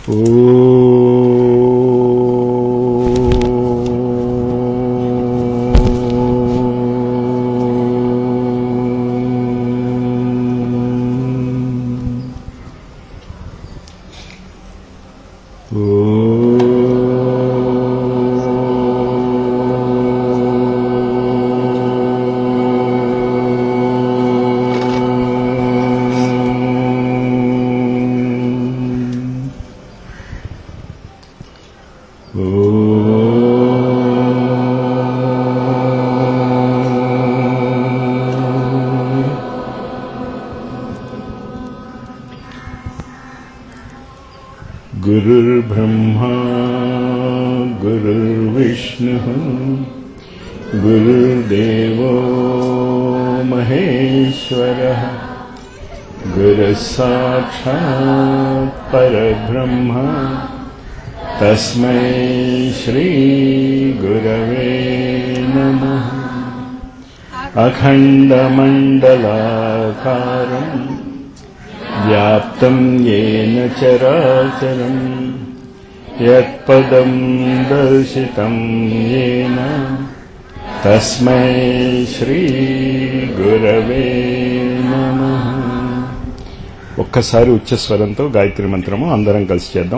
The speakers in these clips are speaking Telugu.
गुरुर्ब्रह्मा गुरुर्विष्णुः गुरुर्देवो महेश्वरः गुरुः साक्षात् परब्रह्म तस्मै श्रीगुरवे नमः अखण्डमण्डलाकारम् व्याप्तं येन चराचरम् यत्पदं दर्शितं येन तस्मै श्रीगुरवे నమః ఒక్కసారి ఉచ్చస్వరంతో గాయత్రి మంత్రము అందరం కలిసి చేద్దాం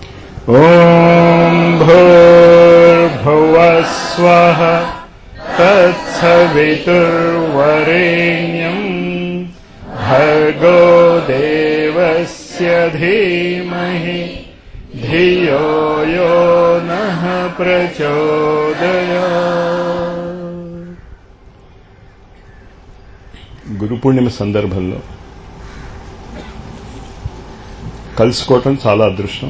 ఓం భూర్భువస్వః తత్సవితుర్వరేణ్యం భర్గో దేవస్య ధీమహి ధియో యో నః ప్రచోదయాత్ గురు పూర్ణిమ సందర్భంలో కలుసుకోవటం చాలా అదృష్టం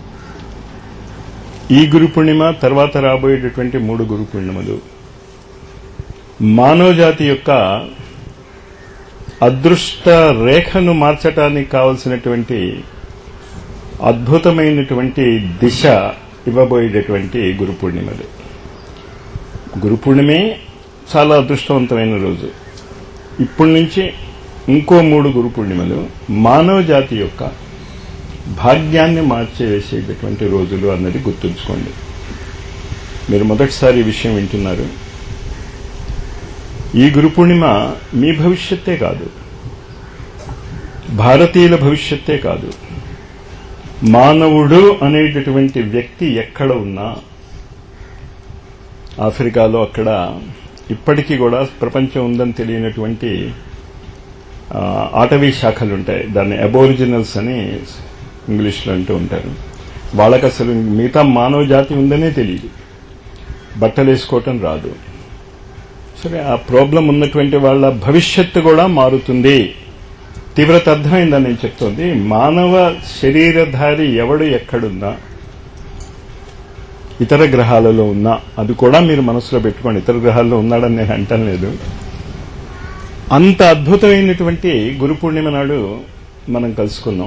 ఈ గురు పూర్ణిమ తర్వాత రాబోయేటటువంటి మూడు గురు పూర్ణిమలు మానవ జాతి యొక్క అదృష్ట రేఖను మార్చటానికి కావలసినటువంటి అద్భుతమైనటువంటి దిశ ఇవ్వబోయేటటువంటి గురు పూర్ణిమలు గురు పూర్ణిమే చాలా అదృష్టవంతమైన రోజు ఇప్పటి నుంచి ఇంకో మూడు గురు పూర్ణిమలు మానవ జాతి యొక్క భాగ్యాన్ని మార్చేసేటటువంటి రోజులు అన్నది గుర్తుంచుకోండి మీరు మొదటిసారి ఈ విషయం వింటున్నారు ఈ గురు పూర్ణిమ మీ భవిష్యత్తే కాదు భారతీయుల భవిష్యత్తే కాదు మానవుడు అనేటటువంటి వ్యక్తి ఎక్కడ ఉన్నా ఆఫ్రికాలో అక్కడ ఇప్పటికీ కూడా ప్రపంచం ఉందని తెలియనటువంటి ఆ, ఆటవీ శాఖలు ఉంటాయి దాన్ని అబోరిజినల్స్ అని ఇంగ్లీష్లో అంటూ ఉంటారు వాళ్ళకి అసలు మిగతా మానవ జాతి ఉందనే తెలియదు బట్టలు వేసుకోవటం రాదు సరే ఆ ప్రాబ్లం ఉన్నటువంటి వాళ్ళ భవిష్యత్తు కూడా మారుతుంది తీవ్రత అర్థమైందని నేను చెప్తోంది మానవ శరీరధారి ఎవడు ఎక్కడున్నా ఇతర గ్రహాలలో ఉన్నా అది కూడా మీరు మనసులో పెట్టుకోండి ఇతర గ్రహాల్లో ఉన్నాడని నేను అంటం లేదు అంత అద్భుతమైనటువంటి గురు పూర్ణిమ నాడు మనం కలుసుకున్నాం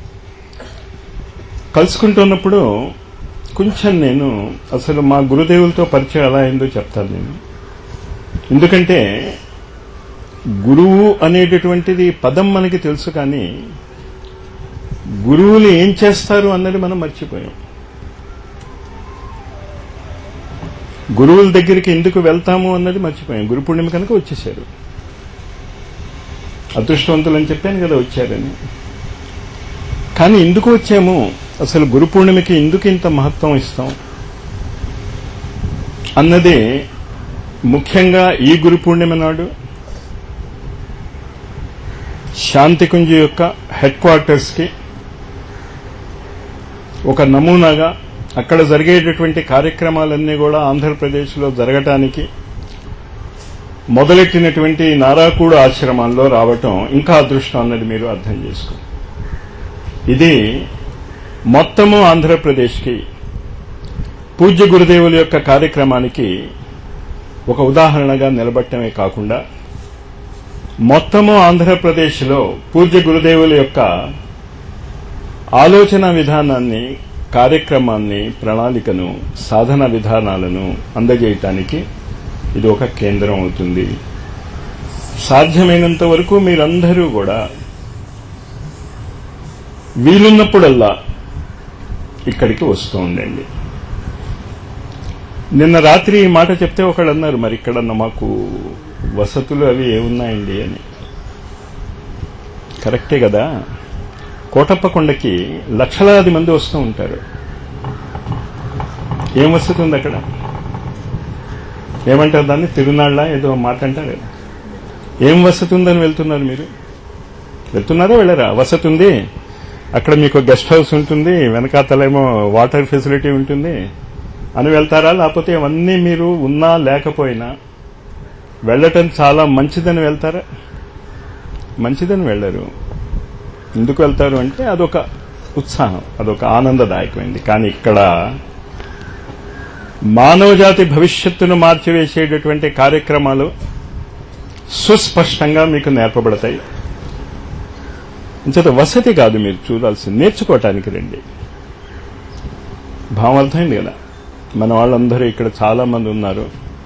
కలుసుకుంటున్నప్పుడు కొంచెం నేను అసలు మా గురుదేవులతో పరిచయం ఎలా అయిందో చెప్తాను నేను ఎందుకంటే గురువు అనేటటువంటిది పదం మనకి తెలుసు కానీ గురువులు ఏం చేస్తారు అన్నది మనం మర్చిపోయాం గురువుల దగ్గరికి ఎందుకు వెళ్తాము అన్నది మర్చిపోయాం గురు పూర్ణిమ కనుక వచ్చేసారు అదృష్టవంతులు అని చెప్పాను కదా వచ్చారని కానీ ఎందుకు వచ్చాము అసలు గురు పూర్ణిమకి ఎందుకు ఇంత మహత్వం ఇస్తాం అన్నది ముఖ్యంగా ఈ గురు పూర్ణిమ నాడు శాంతికుంజ యొక్క హెడ్ క్వార్టర్స్కి ఒక నమూనాగా అక్కడ జరిగేటటువంటి కార్యక్రమాలన్నీ కూడా ఆంధ్రప్రదేశ్లో జరగటానికి మొదలెట్టినటువంటి నారాకూడు ఆశ్రమంలో రావటం ఇంకా అదృష్టం అన్నది మీరు అర్థం చేసుకో ఇది మొత్తము ఆంధ్రప్రదేశ్కి పూజ్య గురుదేవుల యొక్క కార్యక్రమానికి ఒక ఉదాహరణగా నిలబట్టమే కాకుండా మొత్తము ఆంధ్రప్రదేశ్లో పూజ్య గురుదేవుల యొక్క ఆలోచన విధానాన్ని కార్యక్రమాన్ని ప్రణాళికను సాధన విధానాలను అందజేయటానికి ఇది ఒక కేంద్రం అవుతుంది సాధ్యమైనంత వరకు మీరందరూ కూడా వీలున్నప్పుడల్లా ఇక్కడికి వస్తూ ఉండండి నిన్న రాత్రి ఈ మాట చెప్తే ఒకళ్ళు అన్నారు మరి ఇక్కడన్న మాకు వసతులు అవి ఏమున్నాయండి అని కరెక్టే కదా కోటప్పకొండకి లక్షలాది మంది వస్తూ ఉంటారు ఏం వసతి ఉంది అక్కడ ఏమంటారు దాన్ని తిరునాళ్ళ ఏదో మాట అంటారు కదా. ఏం వసతి ఉందని వెళ్తున్నారు మీరు వెళ్తున్నారా వెళ్ళరా వసతి ఉంది అక్కడ మీకు గెస్ట్ హౌస్ ఉంటుంది వెనకాతలేమో వాటర్ ఫెసిలిటీ ఉంటుంది అని వెళ్తారా లేకపోతే ఇవన్నీ మీరు ఉన్నా లేకపోయినా వెళ్ళటం చాలా మంచిదని వెళ్తారా మంచిదని వెళ్ళరు ఎందుకు వెళ్తారు అంటే అదొక ఉత్సాహం అదొక ఆనందదాయకమైంది కానీ ఇక్కడ మానవజాతి భవిష్యత్తును మార్చివేసేటటువంటి కార్యక్రమాలు సుస్పష్టంగా మీకు నేర్పబడతాయి ఇంచేత వసతి కాదు మీరు చూడాల్సింది నేర్చుకోవటానికి రండి భావం అర్థమైంది కదా మన వాళ్ళందరూ ఇక్కడ చాలా మంది ఉన్నారు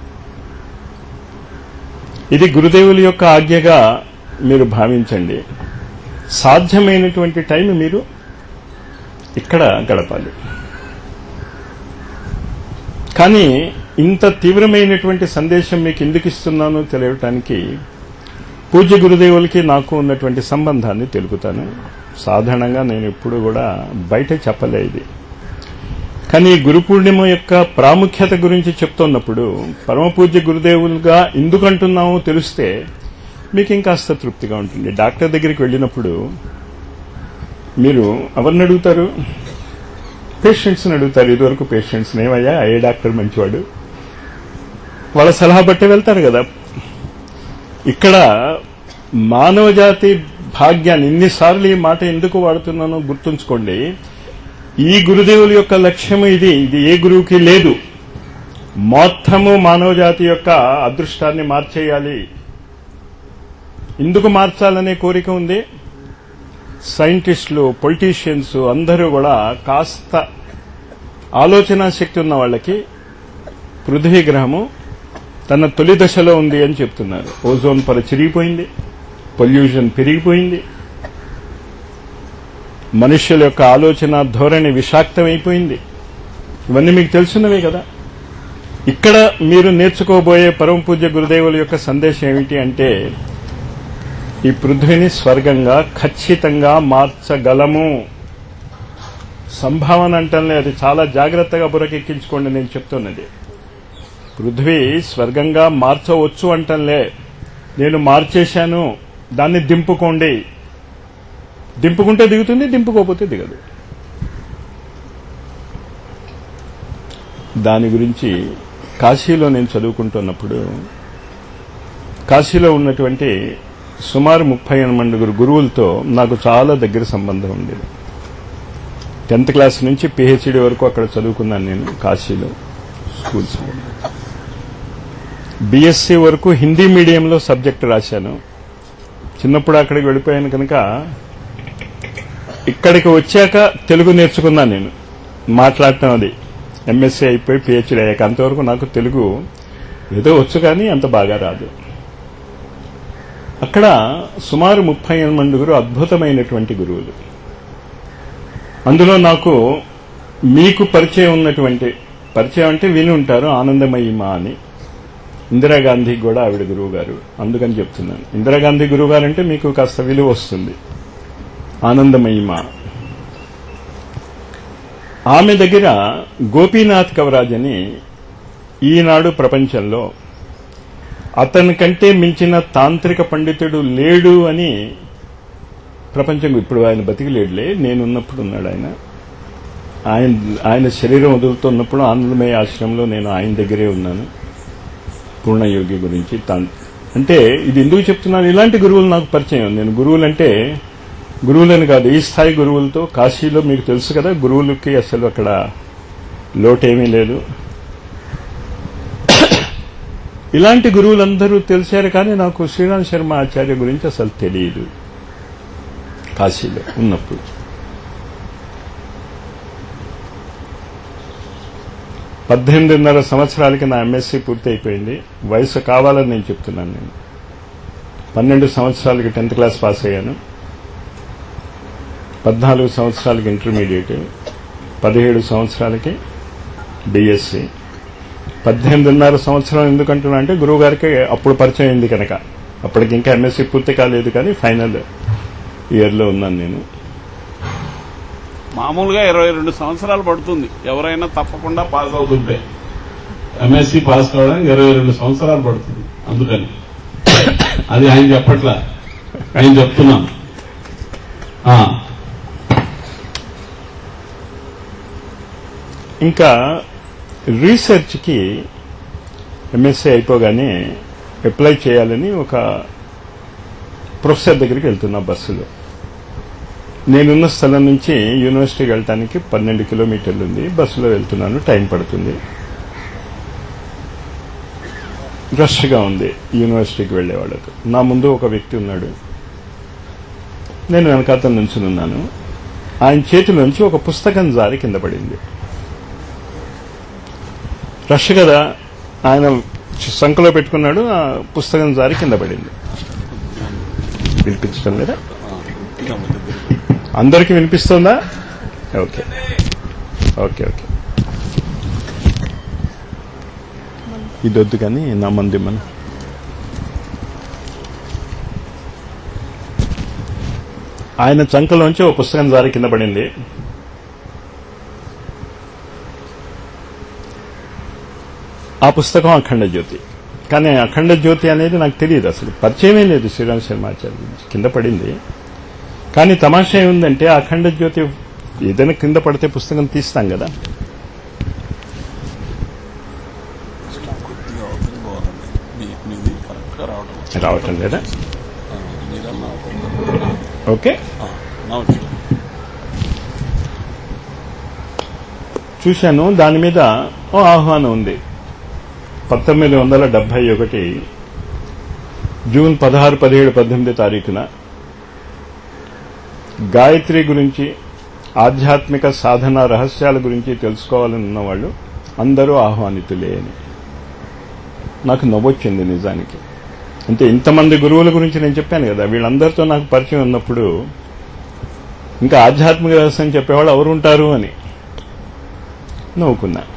ఇది గురుదేవుల యొక్క ఆజ్ఞగా మీరు భావించండి సాధ్యమైనటువంటి టైం మీరు ఇక్కడ గడపాలి కానీ ఇంత తీవ్రమైనటువంటి సందేశం మీకు ఎందుకు ఇస్తున్నానో తెలియటానికి పూజ్య గురుదేవులకి నాకు ఉన్నటువంటి సంబంధాన్ని తెలుపుతాను సాధారణంగా నేను ఎప్పుడు కూడా బయట చెప్పలే ఇది కానీ ఈ గురు పూర్ణిమ యొక్క ప్రాముఖ్యత గురించి చెప్తున్నప్పుడు పరమ పూజ్య గురుదేవులుగా ఎందుకు అంటున్నామో తెలిస్తే మీకు ఇంకాస్త తృప్తిగా ఉంటుంది డాక్టర్ దగ్గరికి వెళ్ళినప్పుడు మీరు ఎవరిని అడుగుతారు పేషెంట్స్ని అడుగుతారు ఇదివరకు పేషెంట్స్ని ఏమయ్యా ఏ డాక్టర్ మంచివాడు వాళ్ళ సలహా బట్టే వెళ్తారు కదా ఇక్కడ మానవజాతి భాగ్యాన్ని ఇన్నిసార్లు ఈ మాట ఎందుకు వాడుతున్నానో గుర్తుంచుకోండి ఈ గురుదేవుల యొక్క లక్ష్యం ఇది ఇది ఏ గురువుకి లేదు మొత్తము మానవజాతి యొక్క అదృష్టాన్ని మార్చేయాలి ఎందుకు మార్చాలనే కోరిక ఉంది సైంటిస్టులు పొలిటీషియన్స్ అందరూ కూడా కాస్త ఆలోచన శక్తి ఉన్న వాళ్ళకి పృథ్వీ గ్రహము తన తొలి దశలో ఉంది అని చెప్తున్నారు ఓజోన్ పొర చిరిగిపోయింది పొల్యూషన్ పెరిగిపోయింది మనుష్యుల యొక్క ఆలోచన ధోరణి విషాక్తమైపోయింది ఇవన్నీ మీకు తెలుసున్నవే కదా ఇక్కడ మీరు నేర్చుకోబోయే పరమ పూజ్య గురుదేవుల యొక్క సందేశం ఏమిటి అంటే ఈ పృథ్వీని స్వర్గంగా ఖచ్చితంగా మార్చగలము సంభావన అంటలే అది చాలా జాగ్రత్తగా బురకెక్కించుకోండి నేను చెప్తున్నది పృథ్వీ స్వర్గంగా మార్చవచ్చు అంటలే నేను మార్చేశాను దాన్ని దింపుకోండి దింపుకుంటే దిగుతుంది దింపుకోకపోతే దిగదు దాని గురించి కాశీలో నేను చదువుకుంటున్నప్పుడు కాశీలో ఉన్నటువంటి సుమారు ముప్పై మండుగురు గురువులతో నాకు చాలా దగ్గర సంబంధం ఉండేది టెన్త్ క్లాస్ నుంచి పిహెచ్డి వరకు అక్కడ చదువుకున్నాను నేను కాశీలో స్కూల్స్లో బీఎస్సీ వరకు హిందీ మీడియంలో సబ్జెక్ట్ రాశాను చిన్నప్పుడు అక్కడికి వెళ్ళిపోయాను కనుక ఇక్కడికి వచ్చాక తెలుగు నేర్చుకున్నాను నేను మాట్లాడటం అది ఎంఎస్సీ అయిపోయి పిహెచ్డీ అయ్యాక అంతవరకు నాకు తెలుగు ఏదో వచ్చు కానీ అంత బాగా రాదు అక్కడ సుమారు ముప్పై మండుగురు అద్భుతమైనటువంటి గురువులు అందులో నాకు మీకు పరిచయం ఉన్నటువంటి పరిచయం అంటే విని ఉంటారు ఆనందమయ్యమా అని ఇందిరాగాంధీ కూడా ఆవిడ గురువు గారు అందుకని చెప్తున్నాను ఇందిరాగాంధీ గురువు గారు అంటే మీకు కాస్త విలువ వస్తుంది ఆనందమయ్యమా ఆమె దగ్గర గోపీనాథ్ కవరాజ్ అని ఈనాడు ప్రపంచంలో అతని కంటే మించిన తాంత్రిక పండితుడు లేడు అని ప్రపంచం ఇప్పుడు ఆయన బతికి లేడులే నేనున్నప్పుడు ఉన్నాడు ఆయన ఆయన ఆయన శరీరం వదులుతున్నప్పుడు ఆనందమయ ఆశ్రమంలో నేను ఆయన దగ్గరే ఉన్నాను పూర్ణయోగి గురించి తాన్ అంటే ఇది ఎందుకు చెప్తున్నాను ఇలాంటి గురువులు నాకు పరిచయం నేను గురువులంటే గురువులని కాదు ఈ స్థాయి గురువులతో కాశీలో మీకు తెలుసు కదా గురువులకి అసలు అక్కడ లోటేమీ లేదు ఇలాంటి గురువులందరూ తెలిసారు కానీ నాకు శ్రీరామ్ శర్మ ఆచార్య గురించి అసలు తెలియదు కాశీలో ఉన్నప్పుడు పద్దెనిమిదిన్నర సంవత్సరాలకి నా ఎంఎస్సీ పూర్తి అయిపోయింది వయసు కావాలని నేను చెప్తున్నాను నేను పన్నెండు సంవత్సరాలకి టెన్త్ క్లాస్ పాస్ అయ్యాను పద్నాలుగు సంవత్సరాలకి ఇంటర్మీడియట్ పదిహేడు సంవత్సరాలకి డిఎస్సి పద్దెనిమిదిన్నర సంవత్సరం ఎందుకంటున్నా అంటే గురువు గారికి అప్పుడు పరిచయం అయింది కనుక అప్పటికి ఇంకా ఎంఎస్సీ పూర్తి కాలేదు కానీ ఫైనల్ ఇయర్లో ఉన్నాను నేను మామూలుగా ఇరవై రెండు సంవత్సరాలు పడుతుంది ఎవరైనా తప్పకుండా పాస్ అవుతుంటే ఎంఎస్సి పాస్ కావడానికి ఇరవై రెండు సంవత్సరాలు పడుతుంది అందుకని అది ఆయన చెప్పట్లా నేను చెప్తున్నాను ఆ, ఇంకా రీసెర్చ్కి ఎంఎస్సీ అయిపోగానే అప్లై చేయాలని ఒక ప్రొఫెసర్ దగ్గరికి వెళ్తున్నా బస్సులో నేనున్న స్థలం నుంచి యూనివర్సిటీకి వెళ్ళటానికి పన్నెండు కిలోమీటర్లు ఉంది బస్సులో వెళ్తున్నాను టైం పడుతుంది రష్గా ఉంది యూనివర్సిటీకి వెళ్లే వాళ్ళకు నా ముందు ఒక వ్యక్తి ఉన్నాడు నేను వెనకాతల నుంచుని ఉన్నాను ఆయన చేతిలోంచి ఒక పుస్తకం జారి కింద పడింది రష్ కదా ఆయన సంఖలో పెట్టుకున్నాడు ఆ పుస్తకం జారి కింద పడింది వినిపించడం లేదా అందరికీ వినిపిస్తుందా ఓకే ఓకే ఓకే ఇది వద్దు కానీ నా మంది మన ఆయన చంకలోంచి ఒక పుస్తకం జారి కింద పడింది ఆ పుస్తకం అఖండ జ్యోతి కానీ అఖండ జ్యోతి అనేది నాకు తెలియదు అసలు పరిచయమే లేదు శ్రీరామ్ శర్మాచార్య గురించి కింద పడింది కానీ తమాషా ఏముందంటే ఆ అఖండ జ్యోతి ఏదైనా కింద పడితే పుస్తకం తీస్తాం కదా కొద్దిగా అవతలి పోవాలండి మీ- మీది కరెక్ట్గా రావడం రావటం లేదా ఆ, మీరన్నా ఓకే ఆ, నా వచ్చి చూశాను దాని మీద ఓ ఆహ్వానం ఉంది పంతొమ్మిది వందల డెబ్బై ఒకటి జూన్ పదహారు పదిహేడు పద్దెనిమిది తారీఖున గాయత్రి గురించి ఆధ్యాత్మిక సాధన రహస్యాల గురించి తెలుసుకోవాలని ఉన్నవాళ్ళు అందరూ ఆహ్వానితులే అని నాకు నవ్వొచ్చింది నిజానికి అంటే ఇంతమంది గురువుల గురించి నేను చెప్పాను కదా వీళ్ళందరితో నాకు పరిచయం ఉన్నప్పుడు ఇంకా ఆధ్యాత్మిక రహస్యం చెప్పేవాళ్ళు ఎవరు ఉంటారు అని నవ్వుకున్నా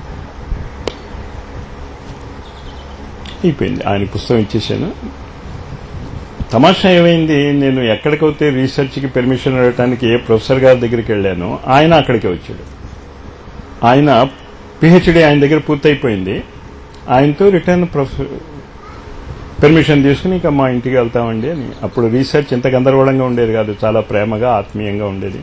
అయిపోయింది ఆయన పుస్తకం ఇచ్చేసాను తమాషా ఏమైంది నేను ఎక్కడికైతే రీసెర్చ్కి పెర్మిషన్ అడగటానికి ఏ ప్రొఫెసర్ గారి దగ్గరికి వెళ్ళానో ఆయన అక్కడికే వచ్చాడు ఆయన పిహెచ్డి ఆయన దగ్గర పూర్తయిపోయింది ఆయనతో రిటర్న్ ప్రొఫెసర్ పెర్మిషన్ తీసుకుని ఇక మా ఇంటికి వెళ్తామండి అని అప్పుడు రీసెర్చ్ ఇంత గందరగోళంగా ఉండేది కాదు చాలా ప్రేమగా ఆత్మీయంగా ఉండేది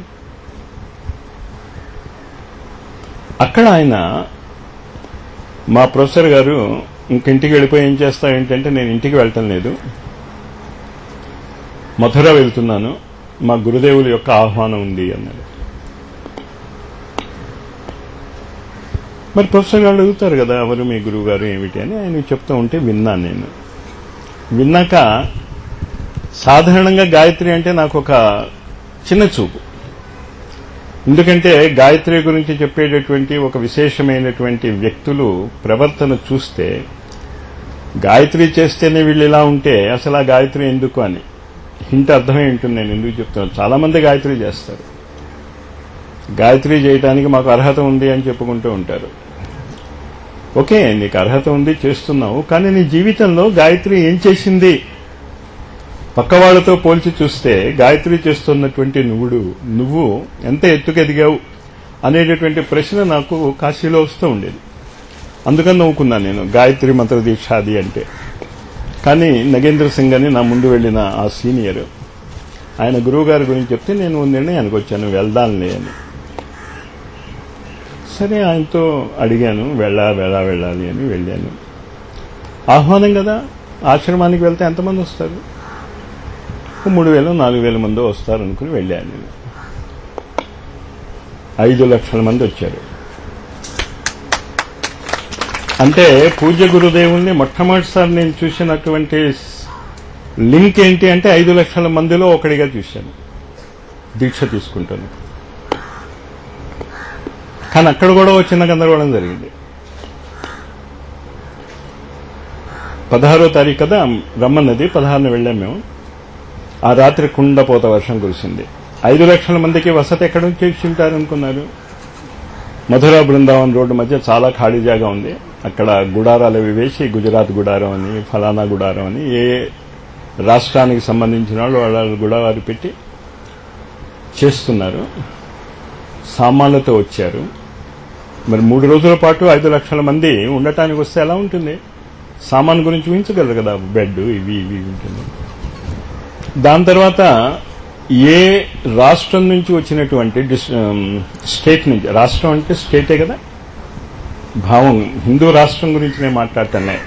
అక్కడ ఆయన మా ప్రొఫెసర్ గారు ఇంకింటికి వెళ్ళిపోయి ఏం చేస్తా ఏంటంటే నేను ఇంటికి వెళ్ళటం లేదు మథుర వెళ్తున్నాను మా గురుదేవుల యొక్క ఆహ్వానం ఉంది అన్నాడు మరి ప్రొఫెసర్ గారు అడుగుతారు కదా ఎవరు మీ గురువు గారు ఏమిటి అని ఆయన చెప్తూ ఉంటే విన్నాను నేను విన్నాక సాధారణంగా గాయత్రి అంటే నాకు ఒక చిన్న చూపు ఎందుకంటే గాయత్రి గురించి చెప్పేటటువంటి ఒక విశేషమైనటువంటి వ్యక్తులు ప్రవర్తన చూస్తే గాయత్రి చేస్తేనే వీళ్ళు ఇలా ఉంటే అసలు ఆ గాయత్రి ఎందుకు అని హింట్ అర్థమై ఉంటుంది నేను ఎందుకు చెప్తున్నాను చాలా మంది గాయత్రి చేస్తారు గాయత్రి చేయడానికి మాకు అర్హత ఉంది అని చెప్పుకుంటూ ఉంటారు ఓకే నీకు అర్హత ఉంది చేస్తున్నావు కానీ నీ జీవితంలో గాయత్రి ఏం చేసింది పక్క వాళ్ళతో పోల్చి చూస్తే గాయత్రి చేస్తున్నటువంటి నువ్వుడు నువ్వు ఎంత ఎత్తుకు ఎదిగావు అనేటటువంటి ప్రశ్న నాకు కాశీలో వస్తూ ఉండేది అందుకని నవ్వుకున్నాను నేను గాయత్రి మంత్ర దీక్ష అది అంటే కానీ నగేంద్ర సింగ్ అని నా ముందు వెళ్ళిన ఆ సీనియర్ ఆయన గురువు గారి గురించి చెప్తే నేను ఓ నిర్ణయానికి వచ్చాను వెళ్దాంలే అని సరే ఆయనతో అడిగాను వెళ్ళా వెళ్ళా వెళ్ళాలి అని వెళ్ళాను ఆహ్వానం కదా ఆశ్రమానికి వెళ్తే ఎంతమంది వస్తారు ఓ మూడు వేలు నాలుగు వేల మంది వస్తారు అనుకుని వెళ్ళాను నేను ఐదు లక్షల మంది వచ్చారు అంటే పూజ్య గురుదేవుల్ని మొట్టమొదటిసారి నేను చూసినటువంటి లింక్ ఏంటి అంటే ఐదు లక్షల మందిలో ఒకడిగా చూశాను దీక్ష తీసుకుంటాను కానీ అక్కడ కూడా ఓ చిన్న గందరగోళం జరిగింది పదహారో తారీఖు కదా రమ్మన్నది పదహారున వెళ్ళాం మేము ఆ రాత్రి కుండపోత వర్షం కురిసింది ఐదు లక్షల మందికి వసతి ఎక్కడ నుంచి ఉంటారు అనుకున్నారు మధుర బృందావన్ రోడ్డు మధ్య చాలా ఖాళీ జాగా ఉంది అక్కడ గుడారాలు అవి వేసి గుజరాత్ గుడారం అని ఫలానా గుడారం అని ఏ రాష్ట్రానికి సంబంధించిన వాళ్ళు వాళ్ళ గుడారాలు పెట్టి చేస్తున్నారు సామాన్లతో వచ్చారు మరి మూడు రోజుల పాటు ఐదు లక్షల మంది ఉండటానికి వస్తే ఎలా ఉంటుంది సామాన్ గురించి ఊహించగలరు కదా బెడ్ ఇవి ఇవి ఉంటుంది దాని తర్వాత ఏ రాష్ట్రం నుంచి వచ్చినటువంటి డిస్- ఆమ్, స్టేట్ నుంచి రాష్ట్రం అంటే స్టేటే కదా భావం హిందూ రాష్ట్రం గురించి నేను మాట్లాడతానే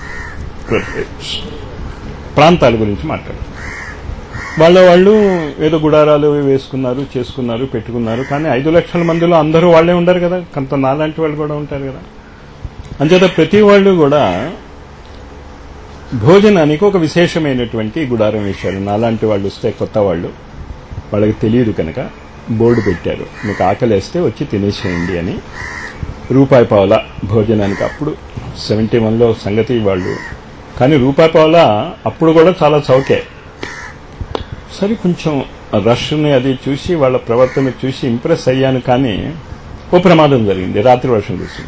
ప్రాంతాల గురించి మాట్లాడు వాళ్ళ వాళ్ళు ఏదో గుడారాలు వేసుకున్నారు చేసుకున్నారు పెట్టుకున్నారు కానీ ఐదు లక్షల మందిలో అందరూ వాళ్ళే ఉండరు కదా కొంత నాలాంటి వాళ్ళు కూడా ఉంటారు కదా అంచేత ప్రతి వాళ్ళు కూడా భోజనానికి ఒక విశేషమైనటువంటి గుడారం వేశారు నాలాంటి వాళ్ళు వస్తే కొత్త వాళ్ళు వాళ్ళకి తెలియదు కనుక బోర్డు పెట్టారు మీకు ఆకలేస్తే వచ్చి తినేసేయండి అని రూపాయి పావుల భోజనానికి అప్పుడు సెవెంటీ వన్లో సంగతి వాళ్ళు కానీ రూపాయి పావుల అప్పుడు కూడా చాలా చౌకే సరే కొంచెం రష్ని అది చూసి వాళ్ళ ప్రవర్తన చూసి ఇంప్రెస్ అయ్యాను కానీ ఓ ప్రమాదం జరిగింది రాత్రి వర్షం కురిసింది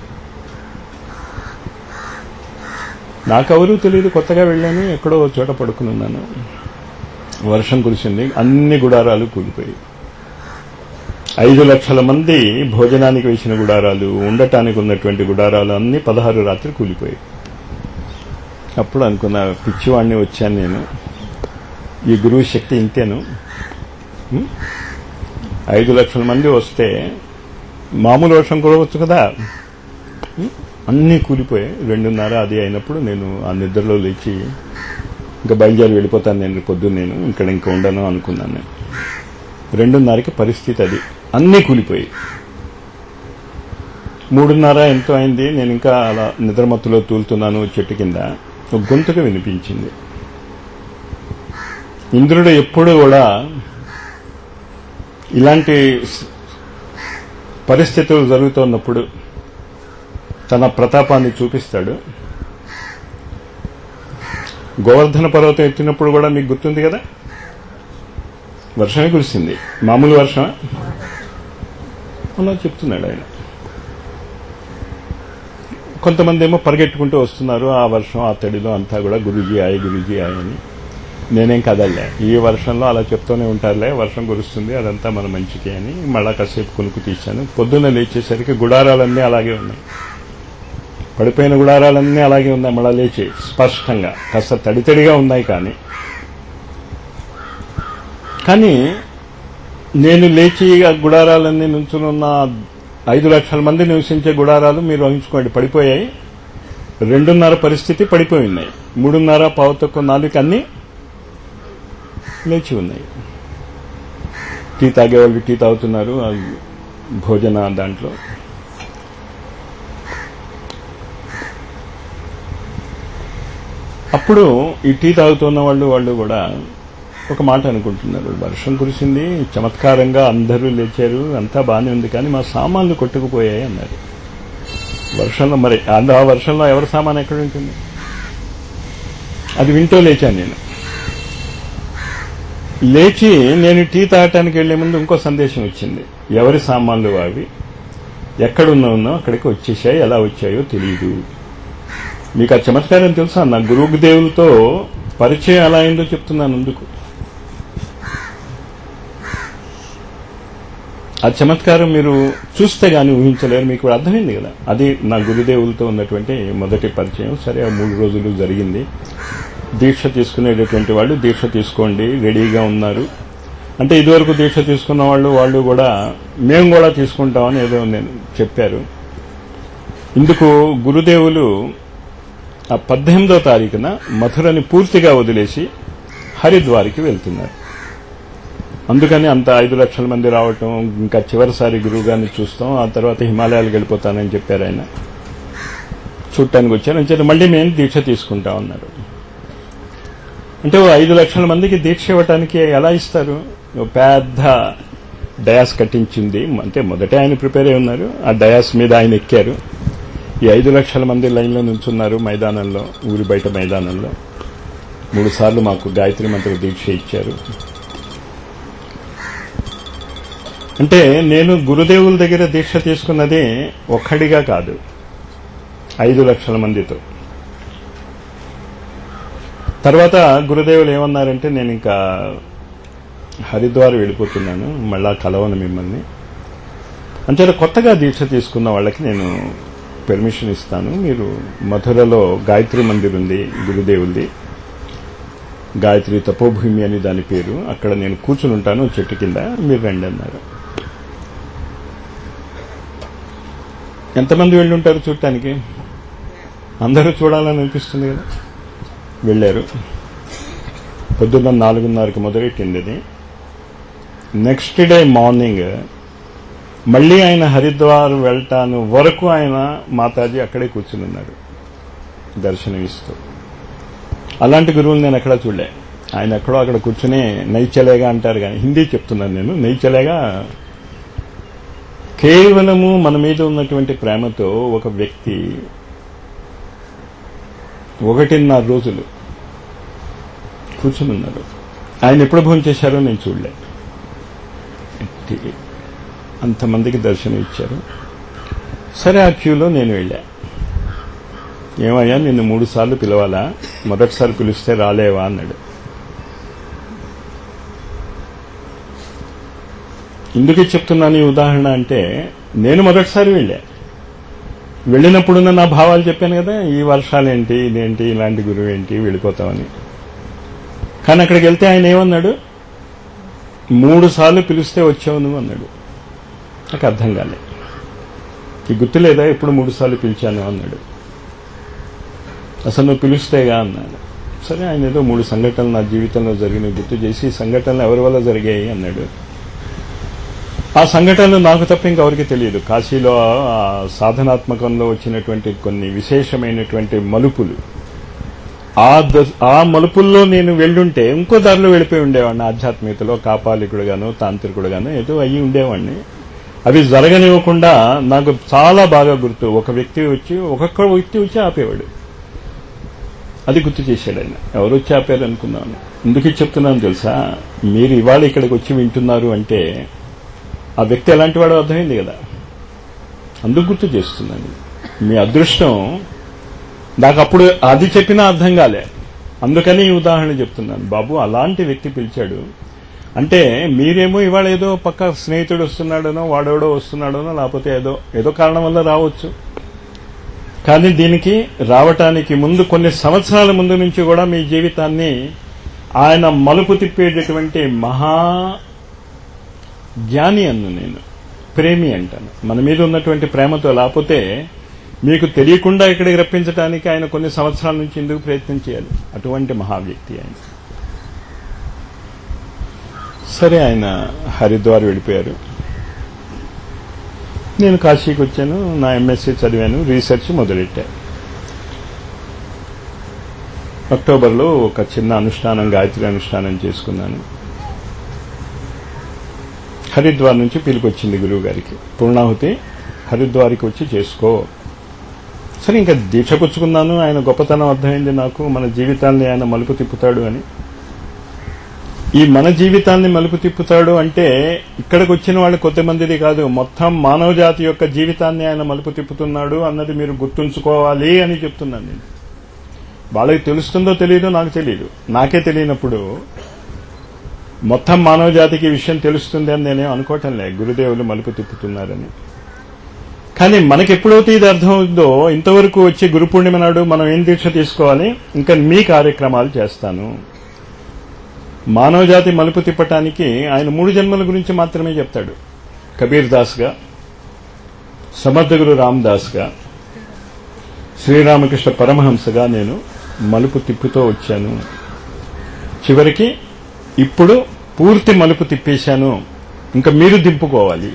నాకెవరూ తెలియదు కొత్తగా వెళ్ళాను ఎక్కడో ఓ చోట పడుకుని ఉన్నాను వర్షం కురిసింది అన్ని గుడారాలు కూలిపోయి ఐదు లక్షల మంది భోజనానికి వేసిన గుడారాలు ఉండటానికి ఉన్నటువంటి గుడారాలు అన్ని పదహారు రాత్రి కూలిపోయాయి అప్పుడు అనుకున్న పిచ్చివాడిని వచ్చాను నేను ఈ గురువు శక్తి ఇంతేను ఉం? ఐదు లక్షల మంది వస్తే మామూలు వర్షం కురవచ్చు కదా ఉం? అన్నీ కూలిపోయాయి రెండున్నర అది అయినప్పుడు నేను ఆ నిద్రలో లేచి ఇంకా బయలుదేరి వెళ్ళిపోతాను నేను పొద్దున్న నేను ఇక్కడ ఇంకా ఉండను అనుకున్నాను నేను రెండున్నరకి పరిస్థితి అది అన్నీ కూలిపోయి మూడున్నర ఎంతో అయింది నేను ఇంకా అలా నిద్రమత్తులో తూలుతున్నాను చెట్టు కింద ఒక గొంతుగా వినిపించింది ఇంద్రుడు ఎప్పుడు కూడా ఇలాంటి స్- పరిస్థితులు జరుగుతున్నప్పుడు తన ప్రతాపాన్ని చూపిస్తాడు గోవర్ధన పర్వతం ఎత్తినప్పుడు కూడా మీకు గుర్తుంది కదా వర్షమే కురిసింది మామూలు వర్షమా అలా చెప్తున్నాడు ఆయన కొంతమంది ఏమో పరిగెట్టుకుంటూ వస్తున్నారు ఆ వర్షం ఆ తడిలో అంతా కూడా గురూజీ ఆయ గురూజీ ఆయ అని నేనేం కదలే ఈ వర్షంలో అలా చెప్తూనే ఉంటారులే వర్షం కురుస్తుంది అదంతా మన మంచికి అని మళ్ళా కాసేపు కొనుక్కు తీశాను పొద్దున్న లేచేసరికి గుడారాలన్నీ అలాగే ఉన్నాయి పడిపోయిన గుడారాలన్నీ అలాగే ఉన్నాయి మళ్ళా లేచి స్పష్టంగా కాస్త తడితడిగా ఉన్నాయి కానీ కానీ నేను లేచి ఆ గుడారాలన్నీ నుంచుని ఉన్న ఐదు లక్షల మంది నివసించే గుడారాలు మీరు ఊహించుకోండి పడిపోయాయి రెండున్నర పరిస్థితి పడిపోయి ఉన్నాయి మూడున్నర పావు తక్కువ నాలుగు అన్నీ లేచి ఉన్నాయి టీ తాగేవాళ్ళు టీ తాగుతున్నారు ఆ భోజన దాంట్లో అప్పుడు ఈ టీ తాగుతున్న వాళ్ళు వాళ్ళు కూడా ఒక మాట అనుకుంటున్నారు వర్షం కురిసింది చమత్కారంగా అందరూ లేచారు అంతా బాగానే ఉంది కానీ మా సామాన్లు కొట్టుకుపోయాయి అన్నారు వర్షంలో మరి అంద ఆ వర్షంలో ఎవరి సామాన్ ఎక్కడ ఉంటుంది అది వింటూ లేచాను నేను లేచి నేను టీ తాగటానికి వెళ్లే ముందు ఇంకో సందేశం వచ్చింది ఎవరి సామాన్లు అవి ఎక్కడున్నా ఉన్నో అక్కడికి వచ్చేసాయి ఎలా వచ్చాయో తెలియదు మీకు ఆ చమత్కారం తెలుసా నా గురుదేవులతో పరిచయం ఎలా అయిందో చెప్తున్నాను అందుకు ఆ చమత్కారం మీరు చూస్తే గాని ఊహించలేరు మీకు అర్థమైంది కదా అది నా గురుదేవులతో ఉన్నటువంటి మొదటి పరిచయం సరే ఆ మూడు రోజులు జరిగింది దీక్ష తీసుకునేటటువంటి వాళ్ళు దీక్ష తీసుకోండి రెడీగా ఉన్నారు అంటే ఇదివరకు దీక్ష తీసుకున్న వాళ్ళు వాళ్ళు కూడా మేము కూడా తీసుకుంటామని ఏదో నేను చెప్పారు ఇందుకు గురుదేవులు ఆ పద్దెనిమిదో తారీఖున మథురని పూర్తిగా వదిలేసి హరిద్వార్కి వెళ్తున్నారు అందుకని అంత ఐదు లక్షల మంది రావటం ఇంకా చివరిసారి గురువు గారిని చూస్తాం ఆ తర్వాత హిమాలయాలకు వెళ్ళిపోతానని చెప్పారు ఆయన చూడటానికి వచ్చారు అని చెప్పి మళ్ళీ మేము దీక్ష తీసుకుంటాం అన్నారు అంటే ఓ ఐదు లక్షల మందికి దీక్ష ఇవ్వటానికి ఎలా ఇస్తారు ఓ పెద్ద డయాస్ కట్టించింది అంటే మొదట ఆయన ప్రిపేర్ అయి ఉన్నారు ఆ డయాస్ మీద ఆయన ఎక్కారు ఈ ఐదు లక్షల మంది లైన్లో నుంచున్నారు మైదానంలో ఊరి బయట మైదానంలో మూడు సార్లు మాకు గాయత్రి మంత్ర దీక్ష ఇచ్చారు అంటే నేను గురుదేవుల దగ్గర దీక్ష తీసుకున్నది ఒక్కడిగా కాదు ఐదు లక్షల మందితో తర్వాత గురుదేవులు ఏమన్నారంటే నేను ఇంకా హరిద్వార్ వెళ్ళిపోతున్నాను మళ్ళా కలవను మిమ్మల్ని అంచేత కొత్తగా దీక్ష తీసుకున్న వాళ్ళకి నేను పెర్మిషన్ ఇస్తాను మీరు మధురలో గాయత్రి మందిర్ ఉంది గురుదేవులది గాయత్రి తపోభూమి అని దాని పేరు అక్కడ నేను కూర్చుని ఉంటాను చెట్టు కింద మీరు రండి అన్నారు ఎంతమంది వెళ్ళి ఉంటారు చూడటానికి అందరూ చూడాలని అనిపిస్తుంది కదా వెళ్ళారు పొద్దున్న నాలుగున్నరకి మొదలెట్టింది అది నెక్స్ట్ డే మార్నింగ్ మళ్ళీ ఆయన హరిద్వార్ వెళ్తాను వరకు ఆయన మాతాజీ అక్కడే కూర్చుని ఉన్నారు దర్శనం ఇస్తూ అలాంటి గురువులు నేను ఎక్కడా చూడలే ఆయన ఎక్కడో అక్కడ కూర్చుని నైచలేగా అంటారు కానీ హిందీ చెప్తున్నాను నేను నైచలేగా కేవలము మన మీద ఉన్నటువంటి ప్రేమతో ఒక వ్యక్తి ఒకటిన్నర రోజులు కూర్చుని ఉన్నారు ఆయన ఎప్పుడు భోజనం చేశారో నేను చూడలే అంతమందికి దర్శనం ఇచ్చారు సరే ఆ క్యూలో నేను వెళ్ళా ఏమయ్యా నిన్ను మూడు సార్లు పిలవాలా మొదటిసారి పిలిస్తే రాలేవా అన్నాడు ఎందుకు చెప్తున్నాను ఈ ఉదాహరణ అంటే నేను మొదటిసారి వెళ్ళా వెళ్ళినప్పుడున్న నా భావాలు చెప్పాను కదా ఈ వర్షాలేంటి ఇదేంటి ఇలాంటి గురువు ఏంటి వెళ్ళిపోతామని కానీ అక్కడికి వెళ్తే ఆయన ఏమన్నాడు మూడు సార్లు పిలిస్తే వచ్చావు నువ్వు అన్నాడు నాకు అర్థం కాలే ఈ గుర్తు లేదా ఎప్పుడు మూడు సార్లు పిలిచాను అన్నాడు అసలు నువ్వు పిలుస్తేగా అన్నాడు సరే ఆయన ఏదో మూడు సంఘటనలు నా జీవితంలో జరిగిన గుర్తు చేసి ఈ సంఘటనలు ఎవరి వల్ల జరిగాయి అన్నాడు ఆ సంఘటనలు నాకు తప్ప ఇంకెవరికి తెలియదు కాశీలో ఆ సాధనాత్మకంలో వచ్చినటువంటి కొన్ని విశేషమైనటువంటి మలుపులు ఆ ద- ఆ మలుపుల్లో నేను వెళ్ళుంటే ఇంకో దారిలో వెళ్ళిపోయి ఉండేవాడిని ఆధ్యాత్మికతలో కాపాలికుడుగాను తాంత్రికుడుగాను ఏదో అయ్యి ఉండేవాడిని అవి జరగనివ్వకుండా నాకు చాలా బాగా గుర్తు ఒక వ్యక్తి వచ్చి ఒక్కొక్క వ్యక్తి వచ్చి ఆపేవాడు అది గుర్తు చేశాడు ఆయన ఎవరు వచ్చి ఆపారు అనుకున్నాను ఎందుకు ఇది చెప్తున్నాను తెలుసా మీరు ఇవాళ ఇక్కడికి వచ్చి వింటున్నారు అంటే ఆ వ్యక్తి ఎలాంటి వాడో అర్థమైంది కదా అందుకు గుర్తు చేస్తున్నాను మీ అదృష్టం నాకు అప్పుడు అది చెప్పినా అర్థం కాలే అందుకని ఈ ఉదాహరణ చెప్తున్నాను బాబు అలాంటి వ్యక్తి పిలిచాడు అంటే మీరేమో ఇవాళ ఏదో పక్క స్నేహితుడు వస్తున్నాడనో వాడెవడో వస్తున్నాడనో లేకపోతే ఏదో ఏదో కారణం వల్ల రావచ్చు కానీ దీనికి రావటానికి ముందు కొన్ని సంవత్సరాల ముందు నుంచి కూడా మీ జీవితాన్ని ఆయన మలుపు తిప్పేటటువంటి మహా జ్ఞాని అన్ను నేను ప్రేమి అంటాను మన మీద ఉన్నటువంటి ప్రేమతో లేకపోతే మీకు తెలియకుండా ఇక్కడికి రప్పించడానికి ఆయన కొన్ని సంవత్సరాల నుంచి ఎందుకు ప్రయత్నం చేయాలి అటువంటి మహా వ్యక్తి ఆయన సరే ఆయన హరిద్వార్ వెళ్ళిపోయారు నేను కాశీకి వచ్చాను నా ఎంఎస్సీ చదివాను రీసెర్చ్ మొదలెట్టా అక్టోబర్లో ఒక చిన్న అనుష్ఠానం గాయత్రి అనుష్ఠానం చేసుకున్నాను హరిద్వార్ నుంచి పిలుపొచ్చింది గురువు గారికి పూర్ణాహుతి హరిద్వార్కి వచ్చి చేసుకో సరే ఇంకా దీక్ష పుచ్చుకున్నాను ఆయన గొప్పతనం అర్థమైంది నాకు మన జీవితాన్ని ఆయన మలుపు తిప్పుతాడు అని ఈ మన జీవితాన్ని మలుపు తిప్పుతాడు అంటే ఇక్కడికి వచ్చిన వాళ్ళు కొద్దిమందిది కాదు మొత్తం మానవ జాతి యొక్క జీవితాన్ని ఆయన మలుపు తిప్పుతున్నాడు అన్నది మీరు గుర్తుంచుకోవాలి అని చెప్తున్నాను నేను వాళ్ళకి తెలుస్తుందో తెలియదో నాకు తెలియదు నాకే తెలియనప్పుడు మొత్తం మానవ జాతికి ఈ విషయం తెలుస్తుంది అని నేనేం అనుకోవటం లే గురుదేవులు మలుపు తిప్పుతున్నారని కానీ మనకి ఎప్పుడైతే ఇది అర్థమవుతుందో ఇంతవరకు వచ్చి గురు పూర్ణిమ నాడు మనం ఏం దీక్ష తీసుకోవాలి ఇంకా మీ కార్యక్రమాలు చేస్తాను మానవ జాతి మలుపు తిప్పటానికి ఆయన మూడు జన్మల గురించి మాత్రమే చెప్తాడు కబీర్ దాస్గా సమర్థ గురు రామ్ దాస్గా శ్రీరామకృష్ణ పరమహంసగా నేను మలుపు తిప్పుతూ వచ్చాను చివరికి ఇప్పుడు పూర్తి మలుపు తిప్పేశాను ఇంకా మీరు దింపుకోవాలి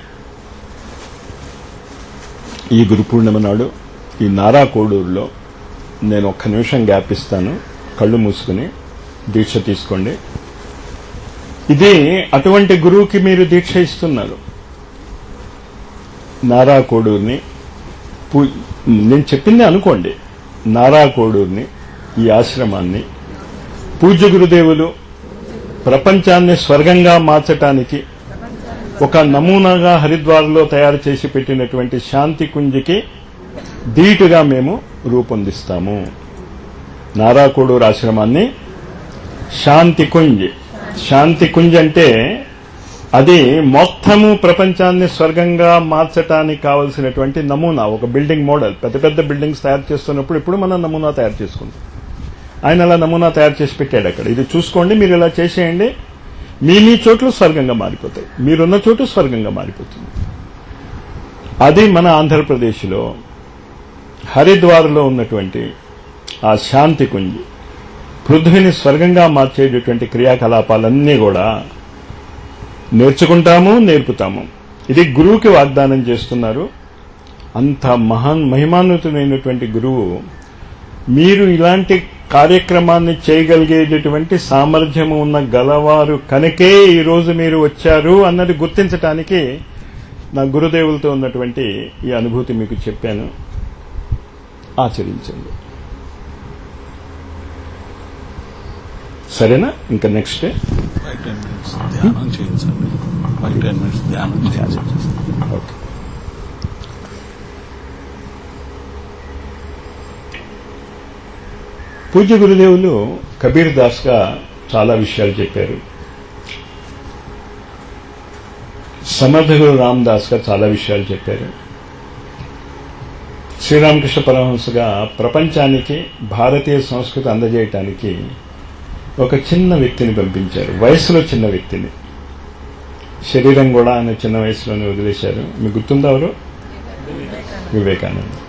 ఈ గురు పూర్ణిమ నాడు ఈ నారా కోడూరులో నేను ఒక్క నిమిషం గ్యాప్ ఇస్తాను కళ్ళు మూసుకుని దీక్ష తీసుకోండి ఇది అటువంటి గురువుకి మీరు దీక్ష ఇస్తున్నారు నారా కోడూరుని పూ- నేను చెప్పింది అనుకోండి నారా కోడూరుని ఈ ఆశ్రమాన్ని పూజ్య గురుదేవులు ప్రపంచాన్ని స్వర్గంగా మార్చటానికి ఒక నమూనాగా హరిద్వార్లో తయారు చేసి పెట్టినటువంటి శాంతి కుంజికి ధీటుగా మేము రూపొందిస్తాము నారాకోడూరు ఆశ్రమాన్ని శాంతి కుంజ్ శాంతి కుంజ్ అంటే అది మొత్తము ప్రపంచాన్ని స్వర్గంగా మార్చడానికి కావలసినటువంటి నమూనా ఒక బిల్డింగ్ మోడల్ పెద్ద పెద్ద బిల్డింగ్స్ తయారు చేస్తున్నప్పుడు ఇప్పుడు మనం నమూనా తయారు చేసుకుంటాం ఆయన అలా నమూనా తయారు చేసి పెట్టాడు అక్కడ ఇది చూసుకోండి మీరు ఇలా చేసేయండి మీ మీ చోట్లు స్వర్గంగా మారిపోతాయి మీరున్న చోటు స్వర్గంగా మారిపోతుంది అది మన ఆంధ్రప్రదేశ్లో హరిద్వార్లో ఉన్నటువంటి ఆ శాంతి కుంజ్ పృథ్వీని స్వర్గంగా మార్చేటటువంటి క్రియాకలాపాలన్నీ కూడా నేర్చుకుంటాము నేర్పుతాము ఇది గురువుకి వాగ్దానం చేస్తున్నారు అంత మహాన్ మహిమాన్వితుడైనటువంటి గురువు మీరు ఇలాంటి కార్యక్రమాన్ని చేయగలిగేటటువంటి సామర్థ్యము ఉన్న గలవారు కనుకే ఈ రోజు మీరు వచ్చారు అన్నది గుర్తించటానికి నా గురుదేవులతో ఉన్నటువంటి ఈ అనుభూతి మీకు చెప్పాను ఆచరించండి సరేనా ఇంకా next day five ten minutes ధ్యానం చేయించండి ఫైవ్ టెన్ మినిట్స్ ధ్యానం చేయించండి ఓకే పూజ్య గురుదేవులు కబీర్ దాస్ గా చాలా విషయాలు చెప్పారు సమర్థ గురు రామ్ దాస్ గా చాలా విషయాలు చెప్పారు శ్రీరామకృష్ణ పరమహంసగా ప్రపంచానికి భారతీయ సంస్కృతి అందజేయటానికి ఒక చిన్న వ్యక్తిని పంపించారు వయసులో చిన్న వ్యక్తిని శరీరం కూడా ఆయన చిన్న వయసులోనే వదిలేశారు మీకు గుర్తుందా ఎవరు వివేకానంద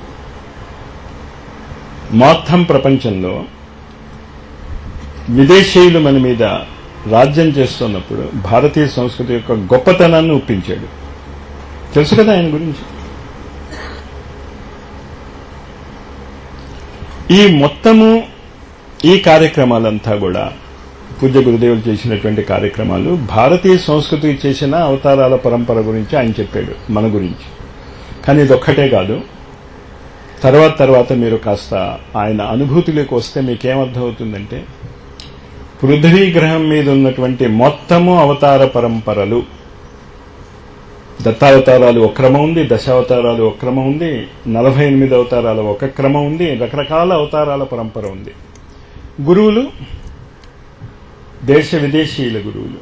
మొత్తం ప్రపంచంలో విదేశీయులు మన మీద రాజ్యం చేస్తున్నప్పుడు భారతీయ సంస్కృతి యొక్క గొప్పతనాన్ని ఒప్పించాడు తెలుసు కదా ఆయన గురించి ఈ మొత్తము ఈ కార్యక్రమాలంతా కూడా పూజ్య గురుదేవులు చేసినటువంటి కార్యక్రమాలు భారతీయ సంస్కృతికి చేసిన అవతారాల పరంపర గురించి ఆయన చెప్పాడు మన గురించి కానీ ఇదొక్కటే కాదు తర్వాత తర్వాత మీరు కాస్త ఆయన అనుభూతిలోకి వస్తే మీకేమర్థం అవుతుందంటే పృథ్వీ గ్రహం మీద ఉన్నటువంటి మొత్తము అవతార పరంపరలు దత్తావతారాలు ఒక క్రమం ఉంది దశావతారాలు ఒక క్రమం ఉంది నలభై ఎనిమిది అవతారాలు ఒక క్రమం ఉంది రకరకాల అవతారాల పరంపర ఉంది గురువులు దేశ విదేశీయుల గురువులు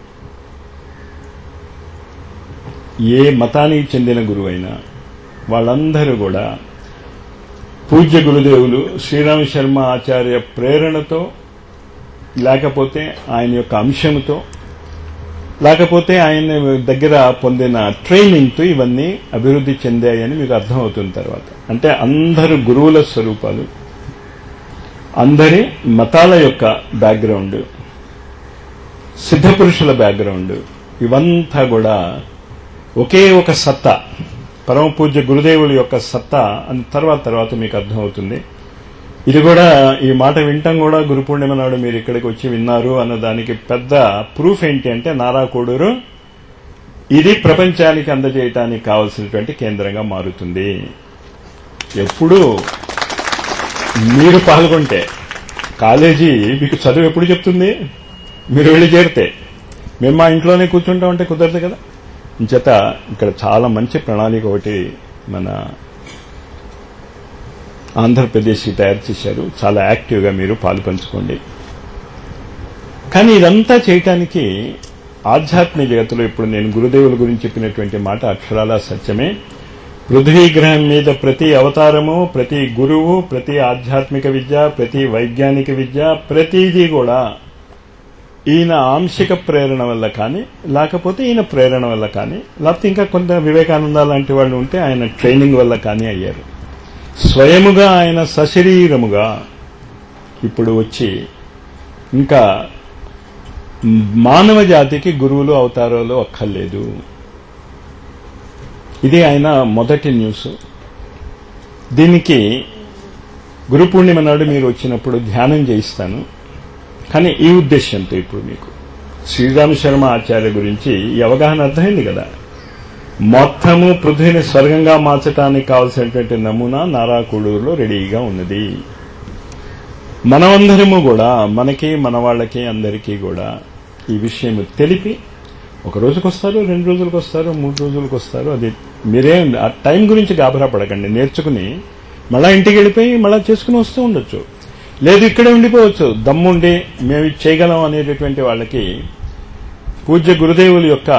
ఏ మతానికి చెందిన గురువైనా వాళ్ళందరూ కూడా పూజ్య గురుదేవులు శ్రీరామ శర్మ ఆచార్య ప్రేరణతో లేకపోతే ఆయన యొక్క అంశంతో లేకపోతే ఆయన దగ్గర పొందిన ట్రైనింగ్తో ఇవన్నీ అభివృద్ధి చెందాయని మీకు అర్థమవుతున్న తర్వాత అంటే అందరు గురువుల స్వరూపాలు అందరి మతాల యొక్క బ్యాక్గ్రౌండ్ సిద్ధపురుషుల బ్యాక్గ్రౌండ్ ఇవంతా కూడా ఒకే ఒక సత్తా పరమ పూజ్య గురుదేవుల యొక్క సత్తా అని తర్వాత తర్వాత మీకు అర్థమవుతుంది ఇది కూడా ఈ మాట వింటాం కూడా గురు పూర్ణిమ నాడు మీరు ఇక్కడికి వచ్చి విన్నారు అన్న దానికి పెద్ద ప్రూఫ్ ఏంటి అంటే నారా కోడూరు ఇది ప్రపంచానికి అందజేయటానికి కావలసినటువంటి కేంద్రంగా మారుతుంది ఎప్పుడు మీరు పాల్గొంటే కాలేజీ మీకు చదువు ఎప్పుడు చెప్తుంది మీరు వెళ్ళి చేరితే మేము మా ఇంట్లోనే కూర్చుంటామంటే కుదరదు కదా చేత ఇక్కడ చాలా మంచి ప్రణాళిక ఒకటి మన ఆంధ్రప్రదేశ్కి తయారు చేశారు చాలా యాక్టివ్గా మీరు పాలు పంచుకోండి కానీ ఇదంతా చేయటానికి ఆధ్యాత్మిక జగత్తులో ఇప్పుడు నేను గురుదేవుల గురించి చెప్పినటువంటి మాట అక్షరాల సత్యమే పృథ్వీ గ్రహం మీద ప్రతి అవతారము ప్రతి గురువు ప్రతి ఆధ్యాత్మిక విద్య ప్రతి వైజ్ఞానిక విద్య ప్రతిదీ కూడా ఈయన ఆంశిక ప్రేరణ వల్ల కానీ లేకపోతే ఈయన ప్రేరణ వల్ల కానీ లేకపోతే ఇంకా కొంత వివేకానంద లాంటి వాళ్ళు ఉంటే ఆయన ట్రైనింగ్ వల్ల కానీ అయ్యారు స్వయముగా ఆయన సశరీరముగా ఇప్పుడు వచ్చి ఇంకా మానవ జాతికి గురువులు అవతారాలు అక్కర్లేదు ఇది ఆయన మొదటి న్యూస్ దీనికి గురు పూర్ణిమ నాడు మీరు వచ్చినప్పుడు ధ్యానం చేయిస్తాను కానీ ఈ ఉద్దేశంతో ఇప్పుడు మీకు శ్రీరామ శర్మ ఆచార్య గురించి ఈ అవగాహన అర్థమైంది కదా మొత్తము పృథ్వీని స్వర్గంగా మార్చడానికి కావలసినటువంటి నమూనా నారాకుడూరులో రెడీగా ఉన్నది మనమందరము కూడా మనకి మన వాళ్ళకి అందరికీ కూడా ఈ విషయం తెలిపి ఒక రోజుకి వస్తారు రెండు రోజులకు వస్తారు మూడు రోజులకు వస్తారు అది మీరే ఆ టైం గురించి గాబరా పడకండి నేర్చుకుని మళ్ళా ఇంటికి వెళ్ళిపోయి మళ్ళా చేసుకుని వస్తూ ఉండొచ్చు లేదు ఇక్కడే ఉండిపోవచ్చు దమ్ముండి మేము ఇది చేయగలం అనేటటువంటి వాళ్ళకి పూజ్య గురుదేవుల యొక్క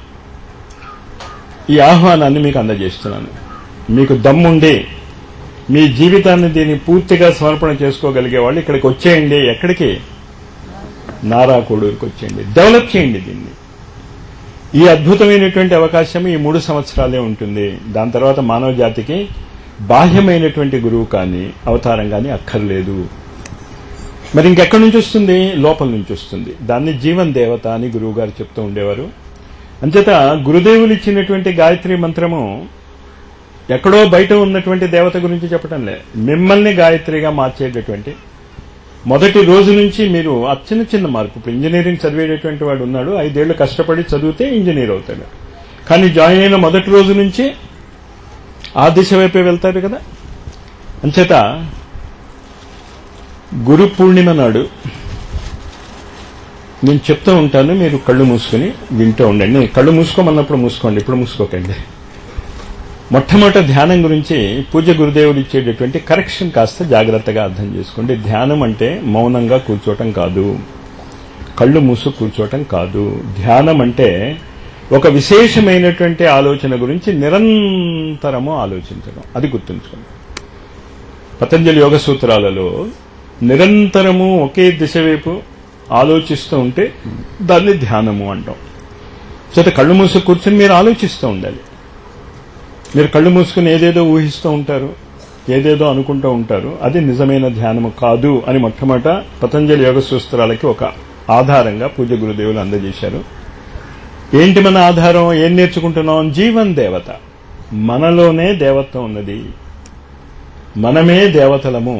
ఈ ఆహ్వానాన్ని మీకు అందజేస్తున్నాను మీకు దమ్ముండి మీ జీవితాన్ని దీన్ని పూర్తిగా సమర్పణ చేసుకోగలిగే వాళ్ళు ఇక్కడికి వచ్చేయండి ఎక్కడికి నారా కోడూరుకి వచ్చేయండి డెవలప్ చేయండి దీన్ని ఈ అద్భుతమైనటువంటి అవకాశం ఈ మూడు సంవత్సరాలే ఉంటుంది దాని తర్వాత మానవ జాతికి బాహ్యమైనటువంటి గురువు కానీ అవతారం కానీ అక్కర్లేదు మరి ఇంకెక్కడి నుంచి వస్తుంది లోపల నుంచి వస్తుంది దాన్ని జీవన్ దేవత అని గురువు గారు చెప్తూ ఉండేవారు అంచేత గురుదేవులు ఇచ్చినటువంటి గాయత్రి మంత్రము ఎక్కడో బయట ఉన్నటువంటి దేవత గురించి చెప్పటం లే మిమ్మల్ని గాయత్రిగా మార్చేటటువంటి మొదటి రోజు నుంచి మీరు ఆ చిన్న చిన్న మార్పు ఇప్పుడు ఇంజనీరింగ్ చదివేటటువంటి వాడు ఉన్నాడు ఐదేళ్లు కష్టపడి చదివితే ఇంజనీర్ అవుతాడు కానీ జాయిన్ అయిన మొదటి రోజు నుంచి ఆ దిశ వైపే వెళ్తాడు కదా అంచేత గురు పూర్ణిమ నాడు నేను చెప్తూ ఉంటాను మీరు కళ్ళు మూసుకుని వింటూ ఉండండి నేను కళ్ళు మూసుకోమన్నప్పుడు మూసుకోండి ఇప్పుడు మూసుకోకండి మొట్టమొదట ధ్యానం గురించి పూజ గురుదేవుడు ఇచ్చేటటువంటి కరెక్షన్ కాస్త జాగ్రత్తగా అర్థం చేసుకోండి ధ్యానం అంటే మౌనంగా కూర్చోవటం కాదు కళ్ళు మూసు కూర్చోవటం కాదు ధ్యానం అంటే ఒక విశేషమైనటువంటి ఆలోచన గురించి నిరంతరము ఆలోచించడం అది గుర్తుంచుకోండి పతంజలి యోగ సూత్రాలలో నిరంతరము ఒకే దిశ వైపు ఆలోచిస్తూ ఉంటే దాన్ని ధ్యానము అంటాం చేత కళ్ళు మూసు కూర్చొని మీరు ఆలోచిస్తూ ఉండాలి మీరు కళ్ళు మూసుకుని ఏదేదో ఊహిస్తూ ఉంటారు ఏదేదో అనుకుంటూ ఉంటారు అది నిజమైన ధ్యానము కాదు అని మొట్టమొదట పతంజలి యోగ సూత్రాలకి ఒక ఆధారంగా పూజ గురుదేవులు అందజేశారు ఏంటి మన ఆధారం ఏం నేర్చుకుంటున్నాం జీవన్ దేవత మనలోనే దేవత్వం ఉన్నది మనమే దేవతలము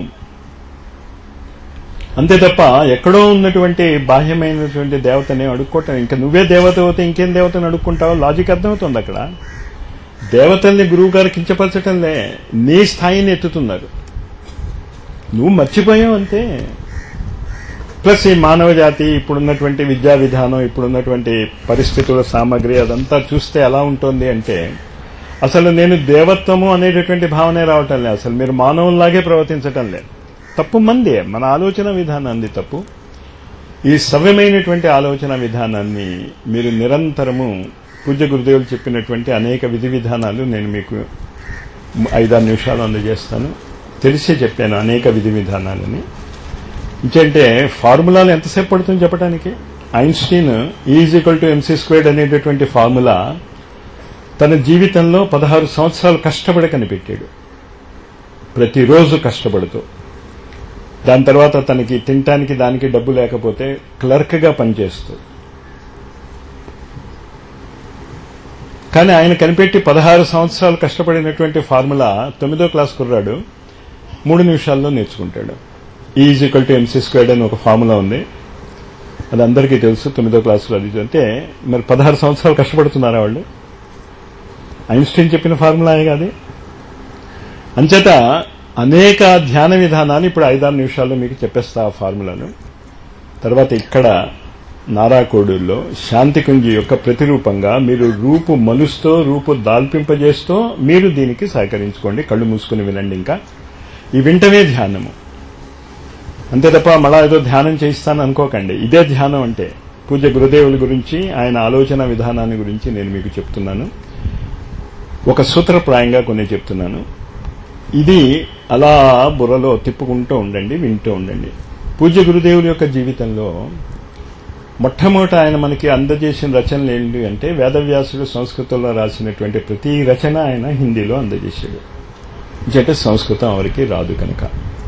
అంతే తప్ప ఎక్కడో ఉన్నటువంటి బాహ్యమైనటువంటి దేవతని అడుక్కోవటం ఇంకా నువ్వే దేవత అవుతే ఇంకేం దేవతని అడుక్కుంటావో లాజిక్ అర్థమవుతుంది అక్కడ దేవతల్ని గురువు గారు కించపరచటంలే నీ స్థాయిని ఎత్తుతున్నారు నువ్వు మర్చిపోయావు అంతే ప్లస్ ఈ మానవ జాతి ఇప్పుడున్నటువంటి విద్యా విధానం ఇప్పుడున్నటువంటి పరిస్థితుల సామగ్రి అదంతా చూస్తే ఎలా ఉంటుంది అంటే అసలు నేను దేవత్వము అనేటటువంటి భావనే రావటం లేదు అసలు మీరు మానవుల్లాగే ప్రవర్తించటం లేదు తప్పు మందే మన ఆలోచన విధానాన్ని తప్పు ఈ సవ్యమైనటువంటి ఆలోచన విధానాన్ని మీరు నిరంతరము పూజ్య గురుదేవులు చెప్పినటువంటి అనేక విధి విధానాలు నేను మీకు ఐదారు నిమిషాలు అందజేస్తాను తెలిసే చెప్పాను అనేక విధి విధానాలని ఇంకంటే ఫార్ములాలు ఎంతసేపు పడుతుంది చెప్పడానికి Einstein is equal to MC squared అనేటటువంటి ఫార్ములా తన జీవితంలో పదహారు సంవత్సరాలు కష్టపడి కనిపెట్టాడు ప్రతిరోజు కష్టపడుతూ దాని తర్వాత తనకి తినటానికి దానికి డబ్బు లేకపోతే క్లర్క్గా పనిచేస్తూ కానీ ఆయన కనిపెట్టి పదహారు సంవత్సరాలు కష్టపడినటువంటి ఫార్ములా తొమ్మిదో క్లాస్ కుర్రాడు మూడు నిమిషాల్లో నేర్చుకుంటాడు is equal to MC squared అని ఒక ఫార్ములా ఉంది అది అందరికీ తెలుసు తొమ్మిదో క్లాసులో అది అంటే మరి పదహారు సంవత్సరాలు కష్టపడుతున్నారా వాళ్ళు ఐన్స్టీన్ చెప్పిన ఫార్ములాయే కాదు అంచేత అనేక ధ్యాన విధానాలు ఇప్పుడు ఐదారు నిమిషాల్లో మీకు చెప్పేస్తా ఆ ఫార్ములాను తర్వాత ఇక్కడ నారాకోడూరులో శాంతికుంజి యొక్క ప్రతిరూపంగా మీరు రూపు మలుస్తూ రూపు దాల్పింపజేస్తూ మీరు దీనికి సహకరించుకోండి కళ్ళు మూసుకుని వినండి ఇంకా ఈ వింటమే ధ్యానము అంతే తప్ప మళ్ళా ఏదో ధ్యానం చేయిస్తాను అనుకోకండి ఇదే ధ్యానం అంటే పూజ గురుదేవుల గురించి ఆయన ఆలోచన విధానాన్ని గురించి నేను మీకు చెప్తున్నాను ఒక సూత్రప్రాయంగా కొన్ని చెప్తున్నాను ఇది అలా బుర్రలో తిప్పుకుంటూ ఉండండి వింటూ ఉండండి పూజ్య గురుదేవుల యొక్క జీవితంలో మొట్టమొదట ఆయన మనకి అందజేసిన రచనలు ఏంటి అంటే వేదవ్యాసుడు సంస్కృతంలో రాసినటువంటి ప్రతి రచన ఆయన హిందీలో అందజేశాడు అంటే సంస్కృతం ఎవరికి రాదు కనుక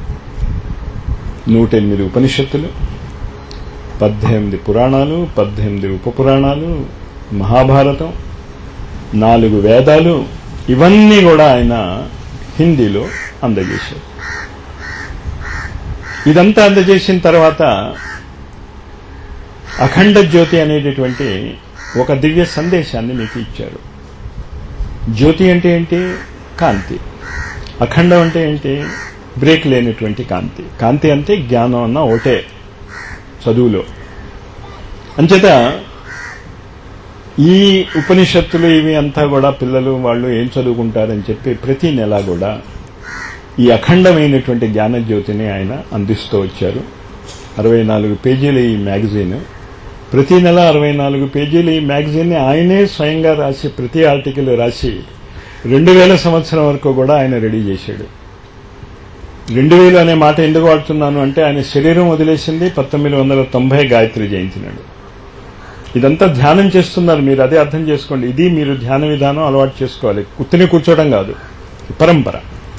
నూట ఎనిమిది ఉపనిషత్తులు పద్దెనిమిది పురాణాలు పద్దెనిమిది ఉపపురాణాలు మహాభారతం నాలుగు వేదాలు ఇవన్నీ కూడా ఆయన హిందీలో అందజేశారు ఇదంతా అందజేసిన తర్వాత అఖండ జ్యోతి అనేటటువంటి ఒక దివ్య సందేశాన్ని మీకు ఇచ్చారు జ్యోతి అంటే ఏంటి కాంతి అఖండం అంటే ఏంటి బ్రేక్ లేనటువంటి కాంతి కాంతి అంటే జ్ఞానం అన్న ఒకటే చదువులో అంచేత ఈ ఉపనిషత్తులు ఇవి అంతా కూడా పిల్లలు వాళ్ళు ఏం చదువుకుంటారని చెప్పి ప్రతి నెల కూడా ఈ అఖండమైనటువంటి జ్ఞానజ్యోతిని ఆయన అందిస్తూ వచ్చారు అరవై నాలుగు పేజీల ఈ మ్యాగజైన్ ప్రతి నెల అరవై నాలుగు పేజీల ఈ మ్యాగజైన్ని ఆయనే స్వయంగా రాసి ప్రతి ఆర్టికల్ రాసి రెండు వేల సంవత్సరం వరకు కూడా ఆయన రెడీ చేశాడు రెండు వేలు అనే మాట ఎందుకు వాడుతున్నాను అంటే ఆయన శరీరం వదిలేసింది పంతొమ్మిది వందల తొంభై గాయత్రి జయంతి నాడు ఇదంతా ధ్యానం చేస్తున్నారు మీరు అదే అర్థం చేసుకోండి ఇది మీరు ధ్యాన విధానం అలవాటు చేసుకోవాలి కుత్తిని కూర్చోవడం కాదు పరంపర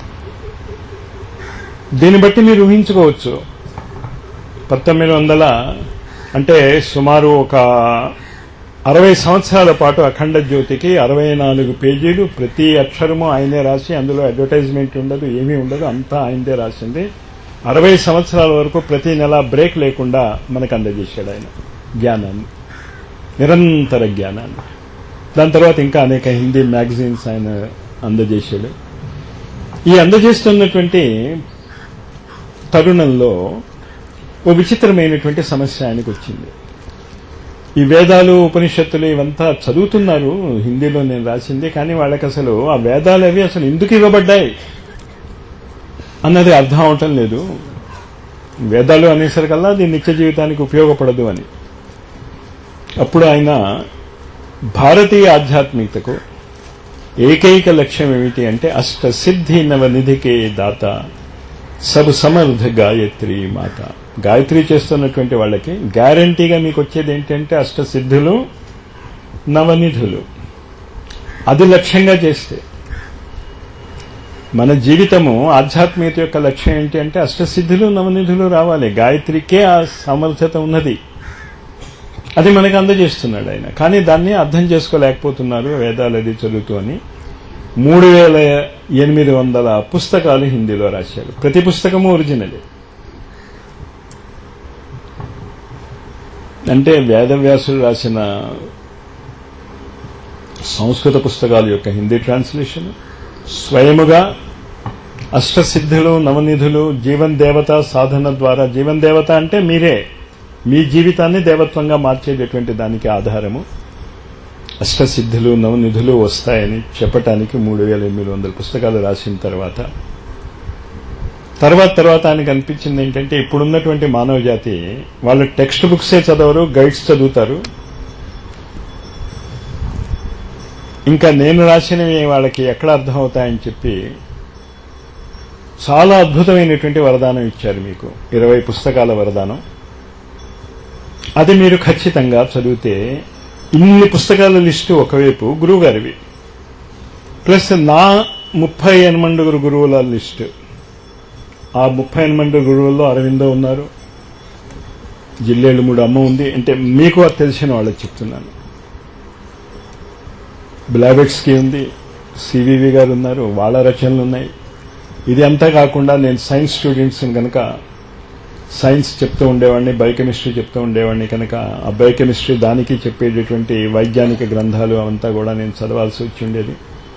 దీన్ని బట్టి మీరు ఊహించుకోవచ్చు పంతొమ్మిది వందల అంటే సుమారు ఒక అరవై సంవత్సరాల పాటు అఖండ జ్యోతికి అరవై నాలుగు పేజీలు ప్రతి అక్షరము ఆయనే రాసి అందులో అడ్వర్టైజ్మెంట్ ఉండదు ఏమీ ఉండదు అంతా ఆయనదే రాసింది అరవై సంవత్సరాల వరకు ప్రతి నెల బ్రేక్ లేకుండా మనకు అందజేశాడు ఆయన జ్ఞానాన్ని నిరంతర జ్ఞానాన్ని దాని తర్వాత ఇంకా అనేక హిందీ మ్యాగజైన్స్ ఆయన అందజేశాడు ఈ అందజేస్తున్నటువంటి తరుణంలో ఓ విచిత్రమైనటువంటి సమస్య ఆయనకు వచ్చింది ఈ వేదాలు ఉపనిషత్తులు ఇవంతా చదువుతున్నారు హిందీలో నేను రాసింది కానీ వాళ్ళకి అసలు ఆ వేదాలు అవి అసలు ఎందుకు ఇవ్వబడ్డాయి అన్నది అర్థం అవటం లేదు వేదాలు అనేసరికల్లా అది నిత్య జీవితానికి ఉపయోగపడదు అని అప్పుడు ఆయన భారతీయ ఆధ్యాత్మికతకు ఏకైక లక్ష్యం ఏమిటి అంటే అష్ట సిద్ధి నవనిధికే దాత సబ్ సమర్థ గాయత్రి మాత గాయత్రి చేస్తున్నటువంటి వాళ్ళకి గ్యారంటీగా మీకు వచ్చేది ఏంటంటే అష్ట సిద్ధులు నవనిధులు అది లక్ష్యంగా చేస్తే మన జీవితము ఆధ్యాత్మికత యొక్క లక్ష్యం ఏంటి అంటే అష్టసిద్ధులు నవనిధులు రావాలి గాయత్రికే ఆ సమర్థత ఉన్నది అది మనకు అందజేస్తున్నాడు ఆయన కానీ దాన్ని అర్థం చేసుకోలేకపోతున్నారు వేదాలు అది చదువుతూ అని మూడు వేల ఎనిమిది వందల పుస్తకాలు హిందీలో రాశారు ప్రతి పుస్తకము ఒరిజినల్ అంటే వేదవ్యాసుడు రాసిన సంస్కృత పుస్తకాల యొక్క హిందీ ట్రాన్స్లేషన్ స్వయముగా అష్టసిద్ధులు నవనిధులు జీవన్ దేవత సాధన ద్వారా జీవన్ దేవత అంటే మీరే మీ జీవితాన్ని దేవత్వంగా మార్చేటటువంటి దానికి ఆధారము అష్టసిద్ధులు నవనిధులు వస్తాయని చెప్పటానికి మూడు వేల ఎనిమిది వందల పుస్తకాలు రాసిన తర్వాత తర్వాత తర్వాత ఆయనకు అనిపించింది ఏంటంటే ఇప్పుడున్నటువంటి మానవ జాతి వాళ్ళు టెక్స్ట్ బుక్సే చదవరు గైడ్స్ చదువుతారు ఇంకా నేను రాసినవి వాళ్ళకి ఎక్కడ అర్థమవుతాయని చెప్పి చాలా అద్భుతమైనటువంటి వరదానం ఇచ్చారు మీకు ఇరవై పుస్తకాల వరదానం అది మీరు ఖచ్చితంగా చదివితే ఇన్ని పుస్తకాల లిస్టు ఒకవైపు గురువుగారివి ప్లస్ నా ముప్పై ఎనిమిదిగురు గురువుల లిస్టు ఆ ముప్పై ఎనిమిది గురువుల్లో అరవిందో ఉన్నారు జిల్లేళ్ళు మూడు అమ్మ ఉంది అంటే మీకు అది తెలిసిన వాళ్ళకి చెప్తున్నాను బ్లాబెట్స్కి ఉంది సివివి గారు ఉన్నారు వాళ్ళ రచనలు ఉన్నాయి ఇది అంతా కాకుండా నేను సైన్స్ స్టూడెంట్స్ కనుక సైన్స్ చెప్తూ ఉండేవాడిని బయోకెమిస్ట్రీ చెప్తూ ఉండేవాడిని కనుక ఆ బయోకెమిస్ట్రీ దానికి చెప్పేటటువంటి వైజ్ఞానిక గ్రంథాలు అవంతా కూడా నేను చదవాల్సి వచ్చి ఉండేది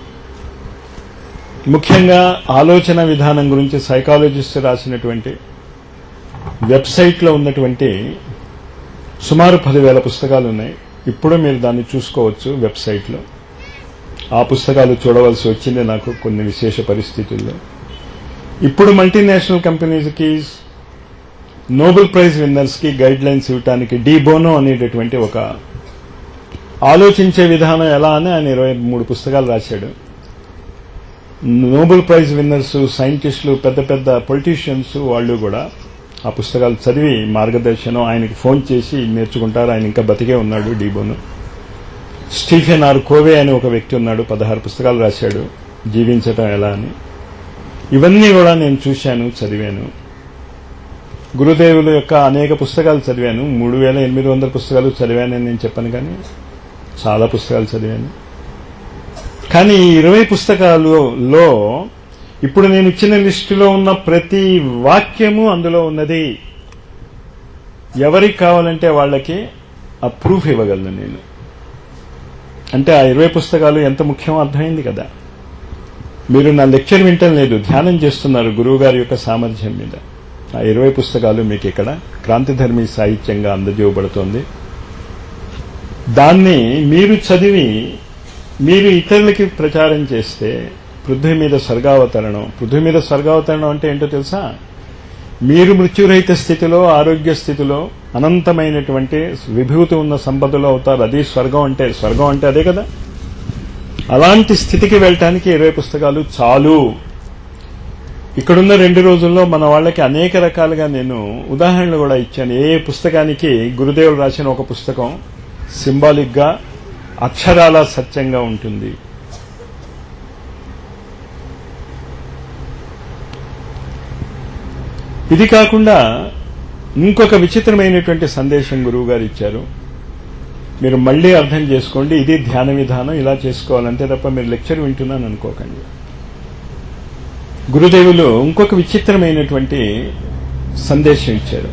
ముఖ్యంగా ఆలోచన విధానం గురించి సైకాలజిస్ట్ రాసినటువంటి వెబ్సైట్లో ఉన్నటువంటి సుమారు పదివేల పుస్తకాలు ఉన్నాయి ఇప్పుడు మీరు దాన్ని చూసుకోవచ్చు వెబ్సైట్లో ఆ పుస్తకాలు చూడవలసి వచ్చింది నాకు కొన్ని విశేష పరిస్థితుల్లో ఇప్పుడు మల్టీనేషనల్ కంపెనీస్కి నోబెల్ ప్రైజ్ విన్నర్స్కి గైడ్ లైన్స్ ఇవ్వటానికి డీ బోనో అనేటటువంటి ఒక ఆలోచించే విధానం ఎలా అని ఆయన ఇరవై మూడు పుస్తకాలు రాశాడు నోబెల్ ప్రైజ్ విన్నర్స్ సైంటిస్టులు పెద్ద పెద్ద పొలిటీషియన్స్ వాళ్ళు కూడా ఆ పుస్తకాలు చదివి మార్గదర్శనం ఆయనకి ఫోన్ చేసి నేర్చుకుంటారు ఆయన ఇంకా బతికే ఉన్నాడు డీబోను స్టీఫెన్ ఆర్ కోవే అని ఒక వ్యక్తి ఉన్నాడు పదహారు పుస్తకాలు రాశాడు జీవించటం ఎలా అని ఇవన్నీ కూడా నేను చూశాను చదివాను గురుదేవుల యొక్క అనేక పుస్తకాలు చదివాను మూడు వేల ఎనిమిది వందల పుస్తకాలు చదివానని నేను చెప్పాను కానీ చాలా పుస్తకాలు చదివాను కానీ ఈ ఇరవై పుస్తకాలలో ఇప్పుడు నేను ఇచ్చిన లిస్టులో ఉన్న ప్రతి వాక్యము అందులో ఉన్నది ఎవరికి కావాలంటే వాళ్ళకి ఆ ప్రూఫ్ ఇవ్వగలను నేను అంటే ఆ ఇరవై పుస్తకాలు ఎంత ముఖ్యమో అర్థమైంది కదా మీరు నా లెక్చర్ వింటం లేదు ధ్యానం చేస్తున్నారు గురువు గారి యొక్క సామర్థ్యం మీద ఆ ఇరవై పుస్తకాలు మీకు ఇక్కడ క్రాంతిధర్మి సాహిత్యంగా అందజేయబడుతోంది దాన్ని మీరు చదివి మీరు ఇతరులకి ప్రచారం చేస్తే పృథ్వీ మీద స్వర్గావతరణం పృథ్వీ మీద స్వర్గావతరణం అంటే ఏంటో తెలుసా మీరు మృత్యురహిత స్థితిలో ఆరోగ్య స్థితిలో అనంతమైనటువంటి విభూతి ఉన్న సంపదలో అవుతారు అది స్వర్గం అంటే స్వర్గం అంటే అదే కదా అలాంటి స్థితికి వెళ్ళటానికి ఇరవై పుస్తకాలు చాలు ఇక్కడున్న రెండు రోజుల్లో మన వాళ్ళకి అనేక రకాలుగా నేను ఉదాహరణలు కూడా ఇచ్చాను ఏ పుస్తకానికి గురుదేవులు రాసిన ఒక పుస్తకం సింబాలిక్ గా అక్షరాల సత్యంగా ఉంటుంది ఇది కాకుండా ఇంకొక విచిత్రమైనటువంటి సందేశం గురువు గారు ఇచ్చారు మీరు మళ్ళీ అర్థం చేసుకోండి ఇది ధ్యాన విధానం ఇలా చేసుకోవాలంటే తప్ప మీరు లెక్చర్ వింటున్నాను అనుకోకండి గురుదేవులు ఇంకొక విచిత్రమైనటువంటి సందేశం ఇచ్చారు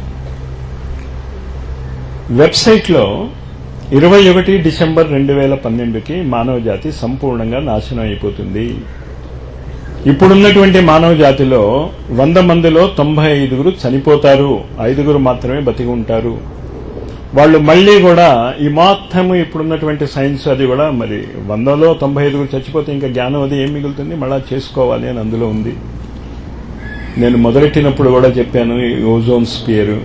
వెబ్సైట్లో ఇరవై ఒకటి డిసెంబర్ రెండు వేల పన్నెండుకి మానవ జాతి సంపూర్ణంగా నాశనం అయిపోతుంది ఇప్పుడున్నటువంటి మానవ జాతిలో వంద మందిలో తొంభై ఐదుగురు చనిపోతారు ఐదుగురు మాత్రమే బతికి ఉంటారు వాళ్ళు మళ్ళీ కూడా ఈ మొత్తము ఇప్పుడున్నటువంటి సైన్స్ అది కూడా మరి వందలో తొంభై ఐదుగురు చచ్చిపోతే ఇంకా జ్ఞానం అది ఏం మిగులుతుంది మళ్ళా చేసుకోవాలి అని అందులో ఉంది నేను మొదలెట్టినప్పుడు కూడా చెప్పాను ఈ ఓజోన్ స్పియర్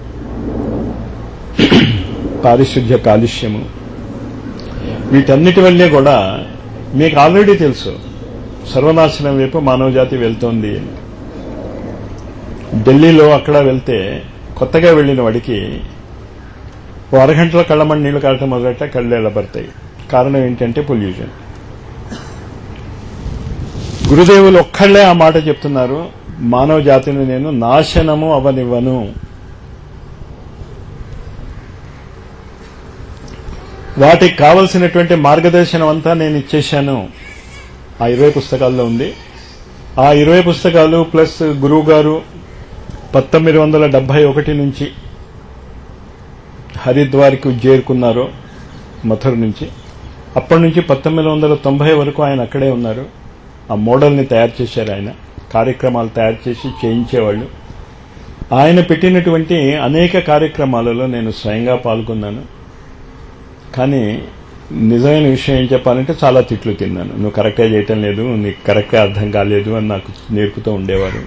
పారిశుద్ధ్య కాలుష్యము వీటన్నిటి వల్లే కూడా మీకు ఆల్రెడీ తెలుసు సర్వనాశనం వైపు మానవ జాతి వెళ్తోంది అని ఢిల్లీలో అక్కడ వెళ్తే కొత్తగా వెళ్ళిన వాడికి ఓ అరగంటలో కళ్ళమని నీళ్లు కారటం మొదలెట్ట కళ్ళు ఎళ్ళబడతాయి కారణం ఏంటంటే పొల్యూషన్ గురుదేవులు ఒక్కళ్లే ఆ మాట చెప్తున్నారు మానవ జాతిని నేను నాశనము అవనివ్వను వాటికి కావలసినటువంటి మార్గదర్శనం అంతా నేను ఇచ్చేశాను ఆ ఇరవై పుస్తకాల్లో ఉంది ఆ ఇరవై పుస్తకాలు ప్లస్ గురువు గారు పంతొమ్మిది వందల డెబ్బై ఒకటి నుంచి హరిద్వార్కి చేరుకున్నారు మథుర నుంచి అప్పటి నుంచి పంతొమ్మిది వందల తొంభై వరకు ఆయన అక్కడే ఉన్నారు ఆ మోడల్ని తయారు చేశారు ఆయన కార్యక్రమాలు తయారు చేసి చేయించేవాళ్ళు ఆయన పెట్టినటువంటి అనేక కార్యక్రమాలలో నేను స్వయంగా పాల్గొన్నాను కానీ నిజమైన విషయం ఏం చెప్పాలంటే చాలా తిట్లు తిన్నాను నువ్వు కరెక్ట్గా చేయటం లేదు నీకు కరెక్ట్గా అర్థం కాలేదు అని నాకు నేర్పుతూ ఉండేవారు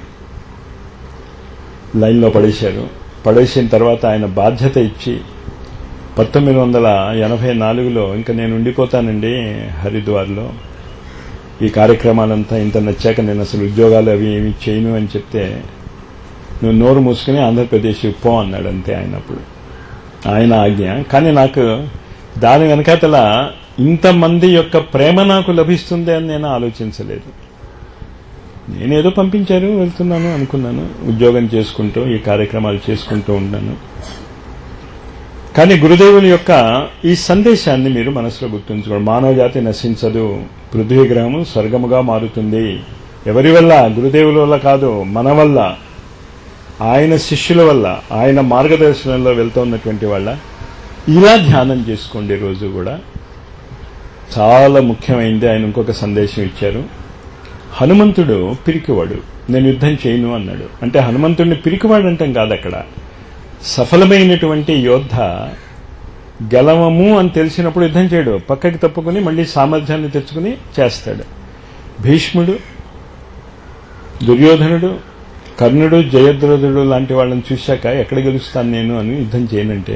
లైన్లో పడేశారు పడేసిన తర్వాత ఆయన బాధ్యత ఇచ్చి పంతొమ్మిది వందల ఎనభై నాలుగులో ఇంకా నేను ఉండిపోతానండి హరిద్వార్లో ఈ కార్యక్రమాలంతా ఇంత నచ్చాక నేను అసలు ఉద్యోగాలు అవి ఏమి చేయను అని చెప్తే నువ్వు నోరు మూసుకుని ఆంధ్రప్రదేశ్ పో అన్నాడు అంతే ఆయన అప్పుడు ఆయన ఆజ్ఞ కానీ నాకు దాని వెనకాతల ఇంతమంది యొక్క ప్రేమ నాకు లభిస్తుంది అని నేను ఆలోచించలేదు నేనేదో పంపించారు వెళ్తున్నాను అనుకున్నాను ఉద్యోగం చేసుకుంటూ ఈ కార్యక్రమాలు చేసుకుంటూ ఉన్నాను కానీ గురుదేవుని యొక్క ఈ సందేశాన్ని మీరు మనసులో గుర్తుంచుకోండి మానవ జాతి నశించదు పృథ్వీ గ్రహము స్వర్గముగా మారుతుంది ఎవరి వల్ల గురుదేవుల వల్ల కాదు మన వల్ల ఆయన శిష్యుల వల్ల ఆయన మార్గదర్శనంలో వెళ్తున్నటువంటి వాళ్ళ ఇలా ధ్యానం చేసుకోండి రోజు కూడా చాలా ముఖ్యమైనది ఆయన ఇంకొక సందేశం ఇచ్చారు హనుమంతుడు పిరికివాడు నేను యుద్ధం చేయను అన్నాడు అంటే హనుమంతుడిని పిరికివాడు అంటాం కాదు అక్కడ సఫలమైనటువంటి యోద్ధ గెలవము అని తెలిసినప్పుడు యుద్ధం చేయడు పక్కకి తప్పుకుని మళ్ళీ సామర్థ్యాన్ని తెచ్చుకుని చేస్తాడు భీష్ముడు దుర్యోధనుడు కర్ణుడు జయద్రథుడు లాంటి వాళ్ళని చూశాక ఎక్కడ గెలుస్తాను నేను అని యుద్ధం చేయనంటే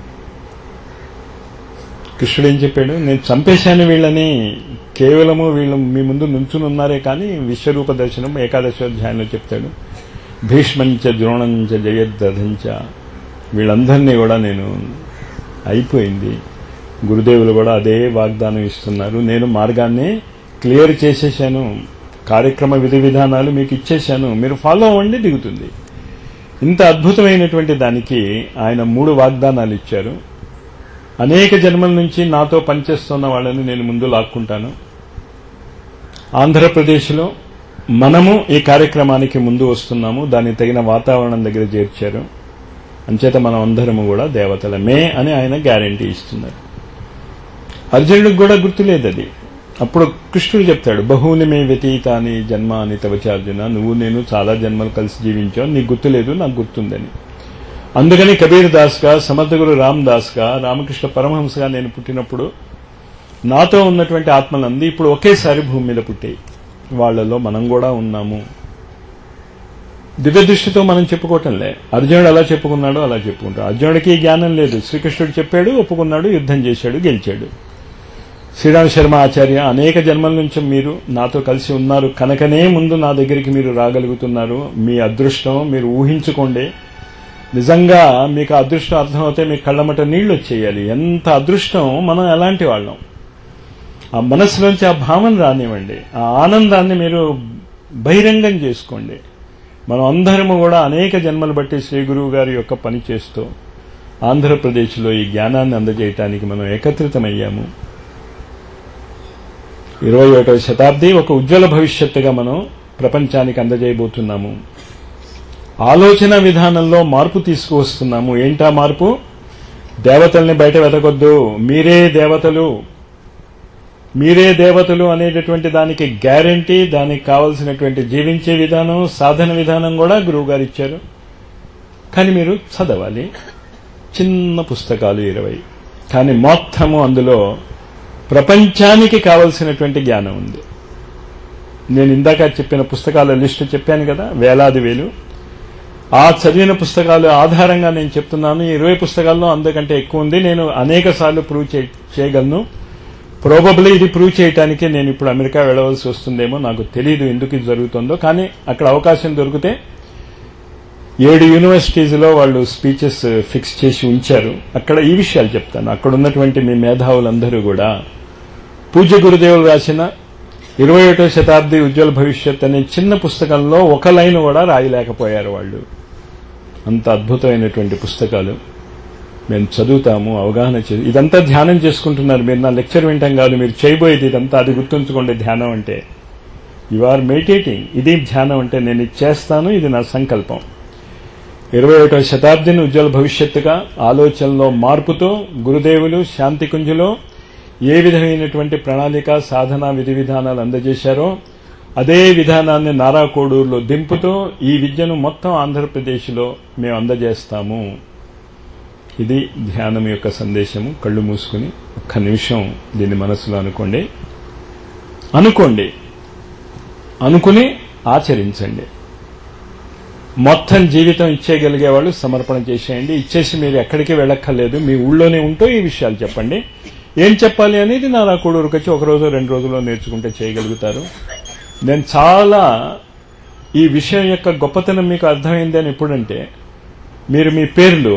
కృష్ణుడు ఏం చెప్పాడు నేను చంపేశాను వీళ్ళని కేవలము వీళ్ళు మీ ముందు నుంచుని ఉన్నారే కానీ విశ్వరూప దర్శనం ఏకాదశోధ్యాయంలో చెప్తాడు భీష్మంచ ద్రోణంచ జయద్రథంచ వీళ్ళందరినీ కూడా నేను అయిపోయింది గురుదేవులు కూడా అదే వాగ్దానం ఇస్తున్నారు నేను మార్గాన్ని క్లియర్ చేసేసాను కార్యక్రమ విధి విధానాలు మీకు ఇచ్చేశాను మీరు ఫాలో అవ్వండి దిగుతుంది ఇంత అద్భుతమైనటువంటి దానికి ఆయన మూడు వాగ్దానాలు ఇచ్చారు అనేక జన్మల నుంచి నాతో పనిచేస్తున్న వాళ్ళని నేను ముందు లాక్కుంటాను ఆంధ్రప్రదేశ్లో మనము ఈ కార్యక్రమానికి ముందు వస్తున్నాము దానికి తగిన వాతావరణం దగ్గర చేర్చారు అంచేత మనం అందరము కూడా దేవతలమే అని ఆయన గ్యారంటీ ఇస్తున్నారు అర్జునుడికి కూడా గుర్తులేదు అది అప్పుడు కృష్ణుడు చెప్తాడు బహుని మే వ్యతీతాని జన్మ అని తవచార్జున నువ్వు నేను చాలా జన్మలు కలిసి జీవించావు నీకు గుర్తులేదు నాకు గుర్తుందని అందుకని కబీర్ దాస్గా సమర్థగురు రామ్ దాస్గా రామకృష్ణ పరమహంసగా నేను పుట్టినప్పుడు నాతో ఉన్నటువంటి ఆత్మలంది ఇప్పుడు ఒకేసారి భూమి మీద పుట్టాయి వాళ్ళలో మనం కూడా ఉన్నాము దివ్య దృష్టితో మనం చెప్పుకోవటంలే అర్జునుడు అలా చెప్పుకున్నాడు అలా చెప్పుకుంటాడు అర్జునుడికి జ్ఞానం లేదు శ్రీకృష్ణుడు చెప్పాడు ఒప్పుకున్నాడు యుద్ధం చేశాడు గెలిచాడు శ్రీరామ శర్మ ఆచార్య అనేక జన్మల నుంచి మీరు నాతో కలిసి ఉన్నారు కనుకనే ముందు నా దగ్గరికి మీరు రాగలుగుతున్నారు మీ అదృష్టం మీరు ఊహించుకోండి నిజంగా మీకు ఆ అదృష్టం అర్థమవుతే మీ కళ్ళమట నీళ్లు వచ్చేయాలి ఎంత అదృష్టం మనం ఎలాంటి వాళ్ళం ఆ మనసులోంచి ఆ భావన రానివ్వండి ఆ ఆనందాన్ని మీరు బహిరంగం చేసుకోండి మనం అందరము కూడా అనేక జన్మలు బట్టి శ్రీ గురువు గారి యొక్క పని చేస్తూ ఆంధ్రప్రదేశ్లో ఈ జ్ఞానాన్ని అందజేయటానికి మనం ఏకత్రితమయ్యాము ఇరవై ఒకటవ శతాబ్ది ఒక ఉజ్వల భవిష్యత్తుగా మనం ప్రపంచానికి అందజేయబోతున్నాము ఆలోచన విధానంలో మార్పు తీసుకువస్తున్నాము ఏంటా మార్పు దేవతల్ని బయట వెతకొద్దు మీరే దేవతలు మీరే దేవతలు అనేటటువంటి దానికి గ్యారంటీ దానికి కావలసినటువంటి జీవించే విధానం సాధన విధానం కూడా గురువు గారు ఇచ్చారు కానీ మీరు చదవాలి చిన్న పుస్తకాలు ఇరవై కానీ మొత్తము అందులో ప్రపంచానికి కావలసినటువంటి జ్ఞానం ఉంది నేను ఇందాక చెప్పిన పుస్తకాల లిస్టు చెప్పాను కదా వేలాది వేలు ఆ చదివిన పుస్తకాలు ఆధారంగా నేను చెప్తున్నాను ఈ ఇరవై పుస్తకాల్లో అందుకంటే ఎక్కువ ఉంది నేను అనేక సార్లు ప్రూవ్ చేయగలను ప్రోబబ్లీ ఇది ప్రూవ్ చేయడానికి నేను ఇప్పుడు అమెరికా వెళ్ళవలసి వస్తుందేమో నాకు తెలియదు ఎందుకు ఇది జరుగుతుందో కానీ అక్కడ అవకాశం దొరికితే ఏడు యూనివర్సిటీస్లో వాళ్ళు స్పీచెస్ ఫిక్స్ చేసి ఉంచారు అక్కడ ఈ విషయాలు చెప్తాను అక్కడ ఉన్నటువంటి మీ మేధావులందరూ కూడా పూజ్య గురుదేవులు రాసిన ఇరవై ఒకటో శతాబ్ది ఉజ్వల భవిష్యత్ అనే చిన్న పుస్తకంలో ఒక లైన్ కూడా రాయలేకపోయారు వాళ్ళు అంత అద్భుతమైనటువంటి పుస్తకాలు మేము చదువుతాము అవగాహన చే ఇదంతా ధ్యానం చేసుకుంటున్నారు మీరు నా లెక్చర్ వింటాం కాదు మీరు చేయబోయేది ఇదంతా అది గుర్తుంచుకోండి ధ్యానం అంటే యు ఆర్ మెడిటేటింగ్ ఇది ధ్యానం అంటే నేను ఇది చేస్తాను ఇది నా సంకల్పం ఇరవై ఒకటో శతాబ్దిని ఉజ్వల భవిష్యత్తుగా ఆలోచనలో మార్పుతో గురుదేవులు శాంతికుంజులో ఏ విధమైనటువంటి ప్రణాళిక సాధన విధి విధానాలు అందజేశారో అదే విధానాన్ని నారా కోడూరులో దింపుతో ఈ విద్యను మొత్తం ఆంధ్రప్రదేశ్లో మేము అందజేస్తాము ఇది ధ్యానం యొక్క సందేశము కళ్ళు మూసుకుని ఒక్క నిమిషం దీన్ని మనసులో అనుకోండి అనుకోండి అనుకుని ఆచరించండి మొత్తం జీవితం ఇచ్చేయగలిగే వాళ్ళు సమర్పణ చేసేయండి ఇచ్చేసి మీరు ఎక్కడికి వెళ్ళక్కర్లేదు మీ ఊళ్ళోనే ఉంటూ ఈ విషయాలు చెప్పండి ఏం చెప్పాలి అనేది నా కూడూరుకు వచ్చి ఒక రోజు రెండు రోజుల్లో నేర్చుకుంటే చేయగలుగుతారు నేను చాలా ఈ విషయం యొక్క గొప్పతనం మీకు అర్థమైంది అని ఎప్పుడంటే మీరు మీ పేర్లు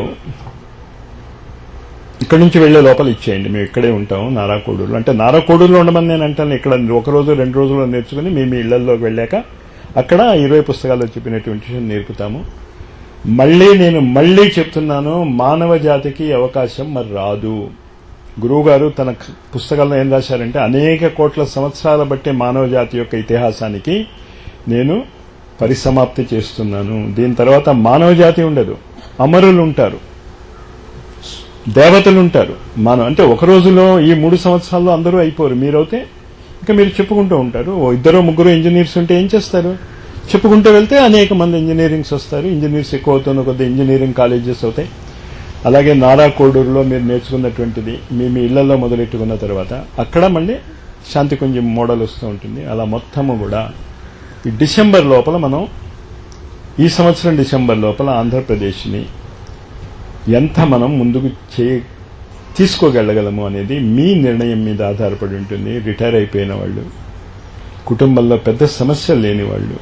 ఇక్కడి నుంచి వెళ్లే లోపల ఇచ్చేయండి మేము ఇక్కడే ఉంటాం నారాకోడూరు అంటే నారాకోడూరులో ఉండమని నేను అంటాను ఇక్కడ ఒక రోజు రెండు రోజుల్లో నేర్చుకుని మీ మీ ఇళ్లలోకి వెళ్ళాక అక్కడ ఇరవై పుస్తకాల్లో చెప్పినటువంటి విషయం నేర్పుతాము మళ్ళీ నేను మళ్ళీ చెప్తున్నాను మానవ జాతికి అవకాశం మరి రాదు గురువుగారు తన పుస్తకాల్లో ఏం రాశారంటే అనేక కోట్ల సంవత్సరాల బట్టి మానవ జాతి యొక్క ఇతిహాసానికి నేను పరిసమాప్తి చేస్తున్నాను దీని తర్వాత మానవ జాతి ఉండదు అమరులు ఉంటారు దేవతలు ఉంటారు మనం అంటే ఒక రోజులో ఈ మూడు సంవత్సరాల్లో అందరూ అయిపోరు మీరైతే ఇంకా మీరు చెప్పుకుంటూ ఉంటారు ఓ ఇద్దరు ముగ్గురు ఇంజనీర్స్ ఉంటే ఏం చేస్తారు చెప్పుకుంటూ వెళ్తే అనేక మంది ఇంజనీరింగ్స్ వస్తారు ఇంజనీర్స్ ఎక్కువ అవుతున్న కొద్ది ఇంజనీరింగ్ కాలేజెస్ అవుతాయి అలాగే నారా కోడూరులో మీరు నేర్చుకున్నటువంటిది మీ మీ ఇళ్లలో మొదలెట్టుకున్న తర్వాత అక్కడ మళ్ళీ శాంతికుంజం మోడల్ వస్తూ ఉంటుంది అలా మొత్తము కూడా ఈ డిసెంబర్ లోపల మనం ఈ సంవత్సరం డిసెంబర్ లోపల ఆంధ్రప్రదేశ్ని ఎంత మనం ముందుకు చే తీసుకోగలగలము అనేది మీ నిర్ణయం మీద ఆధారపడి ఉంటుంది రిటైర్ అయిపోయిన వాళ్ళు కుటుంబంలో పెద్ద సమస్యలు లేని వాళ్ళు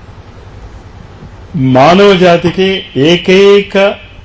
మానవ జాతికి ఏకైక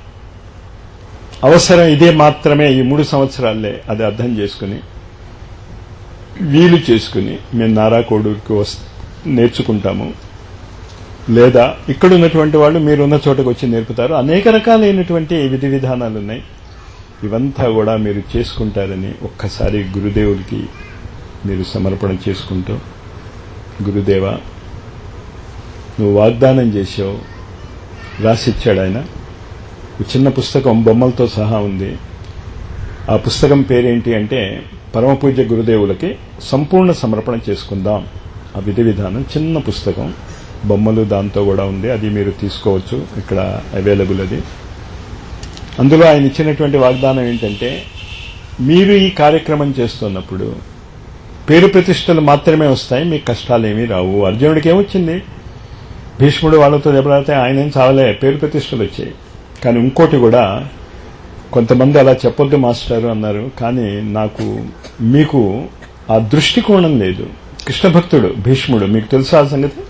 అవసరం ఇదే మాత్రమే ఈ మూడు సంవత్సరాలే అది అర్థం చేసుకుని వీలు చేసుకుని మేము నారా కోడూరుకి వస్ నేర్చుకుంటాము లేదా ఇక్కడ ఉన్నటువంటి వాళ్ళు మీరున్న చోటకు వచ్చి నేర్పుతారు అనేక రకాలైనటువంటి విధి విధానాలు ఉన్నాయి ఇవంతా కూడా మీరు చేసుకుంటారని ఒక్కసారి గురుదేవులకి మీరు సమర్పణ చేసుకుంటూ గురుదేవ నువ్వు వాగ్దానం చేసావు రాసిచ్చాడు ఆయన ఒక చిన్న పుస్తకం బొమ్మలతో సహా ఉంది ఆ పుస్తకం పేరేంటి అంటే పరమపూజ్య గురుదేవులకి సంపూర్ణ సమర్పణ చేసుకుందాం ఆ విధి విధానం చిన్న పుస్తకం బొమ్మలు దాంతో కూడా ఉంది అది మీరు తీసుకోవచ్చు ఇక్కడ అవైలబుల్ అది అందులో ఆయన ఇచ్చినటువంటి వాగ్దానం ఏంటంటే మీరు ఈ కార్యక్రమం చేస్తున్నప్పుడు పేరు ప్రతిష్టలు మాత్రమే వస్తాయి మీకు కష్టాలేమీ రావు అర్జునుడికి ఏమొచ్చింది భీష్ముడు వాళ్ళతో దెబ్బలాడితే ఆయన ఏం చావలే పేరు ప్రతిష్టలు వచ్చాయి కానీ ఇంకోటి కూడా కొంతమంది అలా చెప్పొద్దు మాస్టారు అన్నారు కానీ నాకు మీకు ఆ దృష్టికోణం లేదు కృష్ణ భక్తుడు భీష్ముడు మీకు తెలుసా ఆ సంగతి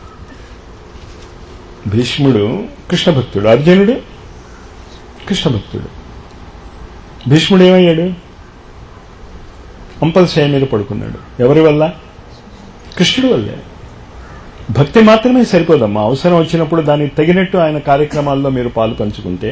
భీష్ముడు కృష్ణ భక్తుడు అర్జునుడు కృష్ణ భక్తుడు భీష్ముడు ఏమయ్యాడు అంపల్శయ మీద పడుకున్నాడు ఎవరి వల్ల కృష్ణుడు వల్లే భక్తి మాత్రమే సరిపోదమ్మా అవసరం వచ్చినప్పుడు దానికి తగినట్టు ఆయన కార్యక్రమాల్లో మీరు పాలు పంచుకుంటే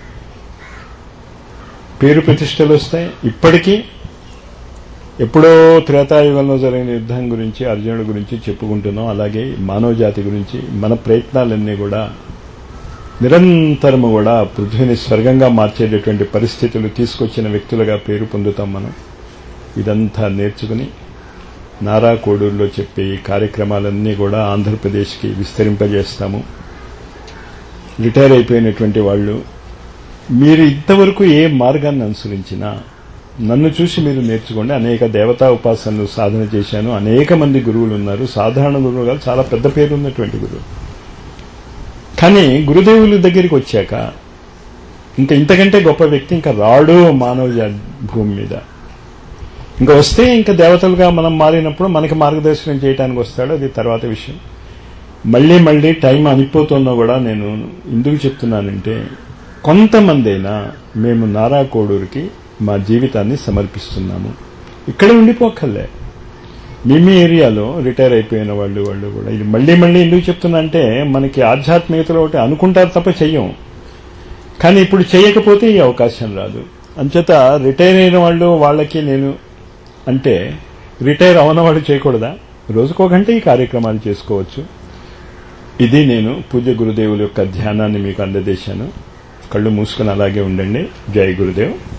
పేరు ప్రతిష్టలు వస్తాయి ఇప్పటికీ ఎప్పుడో త్రేతాయుగంలో జరిగిన యుద్ధం గురించి అర్జునుడి గురించి చెప్పుకుంటున్నాం అలాగే మానవ జాతి గురించి మన ప్రయత్నాలన్నీ కూడా నిరంతరము కూడా పృథ్వీని స్వర్గంగా మార్చేటటువంటి పరిస్థితులు తీసుకొచ్చిన వ్యక్తులుగా పేరు పొందుతాం మనం ఇదంతా నేర్చుకుని నారా కోడూరులో చెప్పే ఈ కార్యక్రమాలన్నీ కూడా ఆంధ్రప్రదేశ్కి విస్తరింపజేస్తాము రిటైర్ అయిపోయినటువంటి వాళ్ళు మీరు ఇంతవరకు ఏ మార్గాన్ని అనుసరించినా నన్ను చూసి మీరు నేర్చుకోండి అనేక దేవతా ఉపాసనలు సాధన చేశాను అనేక మంది గురువులు ఉన్నారు సాధారణ గురువు కాదు చాలా పెద్ద పేరు ఉన్నటువంటి గురువు కానీ గురుదేవుల దగ్గరికి వచ్చాక ఇంకా ఇంతకంటే గొప్ప వ్యక్తి ఇంకా రాడు మానవ జా- భూమి మీద ఇంకా వస్తే ఇంకా దేవతలుగా మనం మారినప్పుడు మనకి మార్గదర్శనం చేయడానికి వస్తాడు అది తర్వాత విషయం మళ్ళీ మళ్ళీ టైం అనిపోతున్నా కూడా నేను ఎందుకు చెప్తున్నానంటే కొంతమందైనా మేము నారా కోడూరుకి మా జీవితాన్ని సమర్పిస్తున్నాము ఇక్కడ ఉండిపోకర్లే మీ మీ ఏరియాలో రిటైర్ అయిపోయిన వాళ్ళు వాళ్ళు కూడా ఇది మళ్ళీ మళ్ళీ ఎందుకు చెప్తున్నా అంటే మనకి ఆధ్యాత్మికతలో ఒకటి అనుకుంటారు తప్ప చెయ్యం కానీ ఇప్పుడు చేయకపోతే ఈ అవకాశం రాదు అంచేత రిటైర్ అయిన వాళ్ళు వాళ్ళకి నేను అంటే రిటైర్ అవన వాళ్ళు చేయకూడదా రోజుకో గంట ఈ కార్యక్రమాలు చేసుకోవచ్చు ఇది నేను పూజ్య గురుదేవుల యొక్క ధ్యానాన్ని మీకు అందజేశాను కళ్ళు మూసుకుని అలాగే ఉండండి జై గురుదేవ్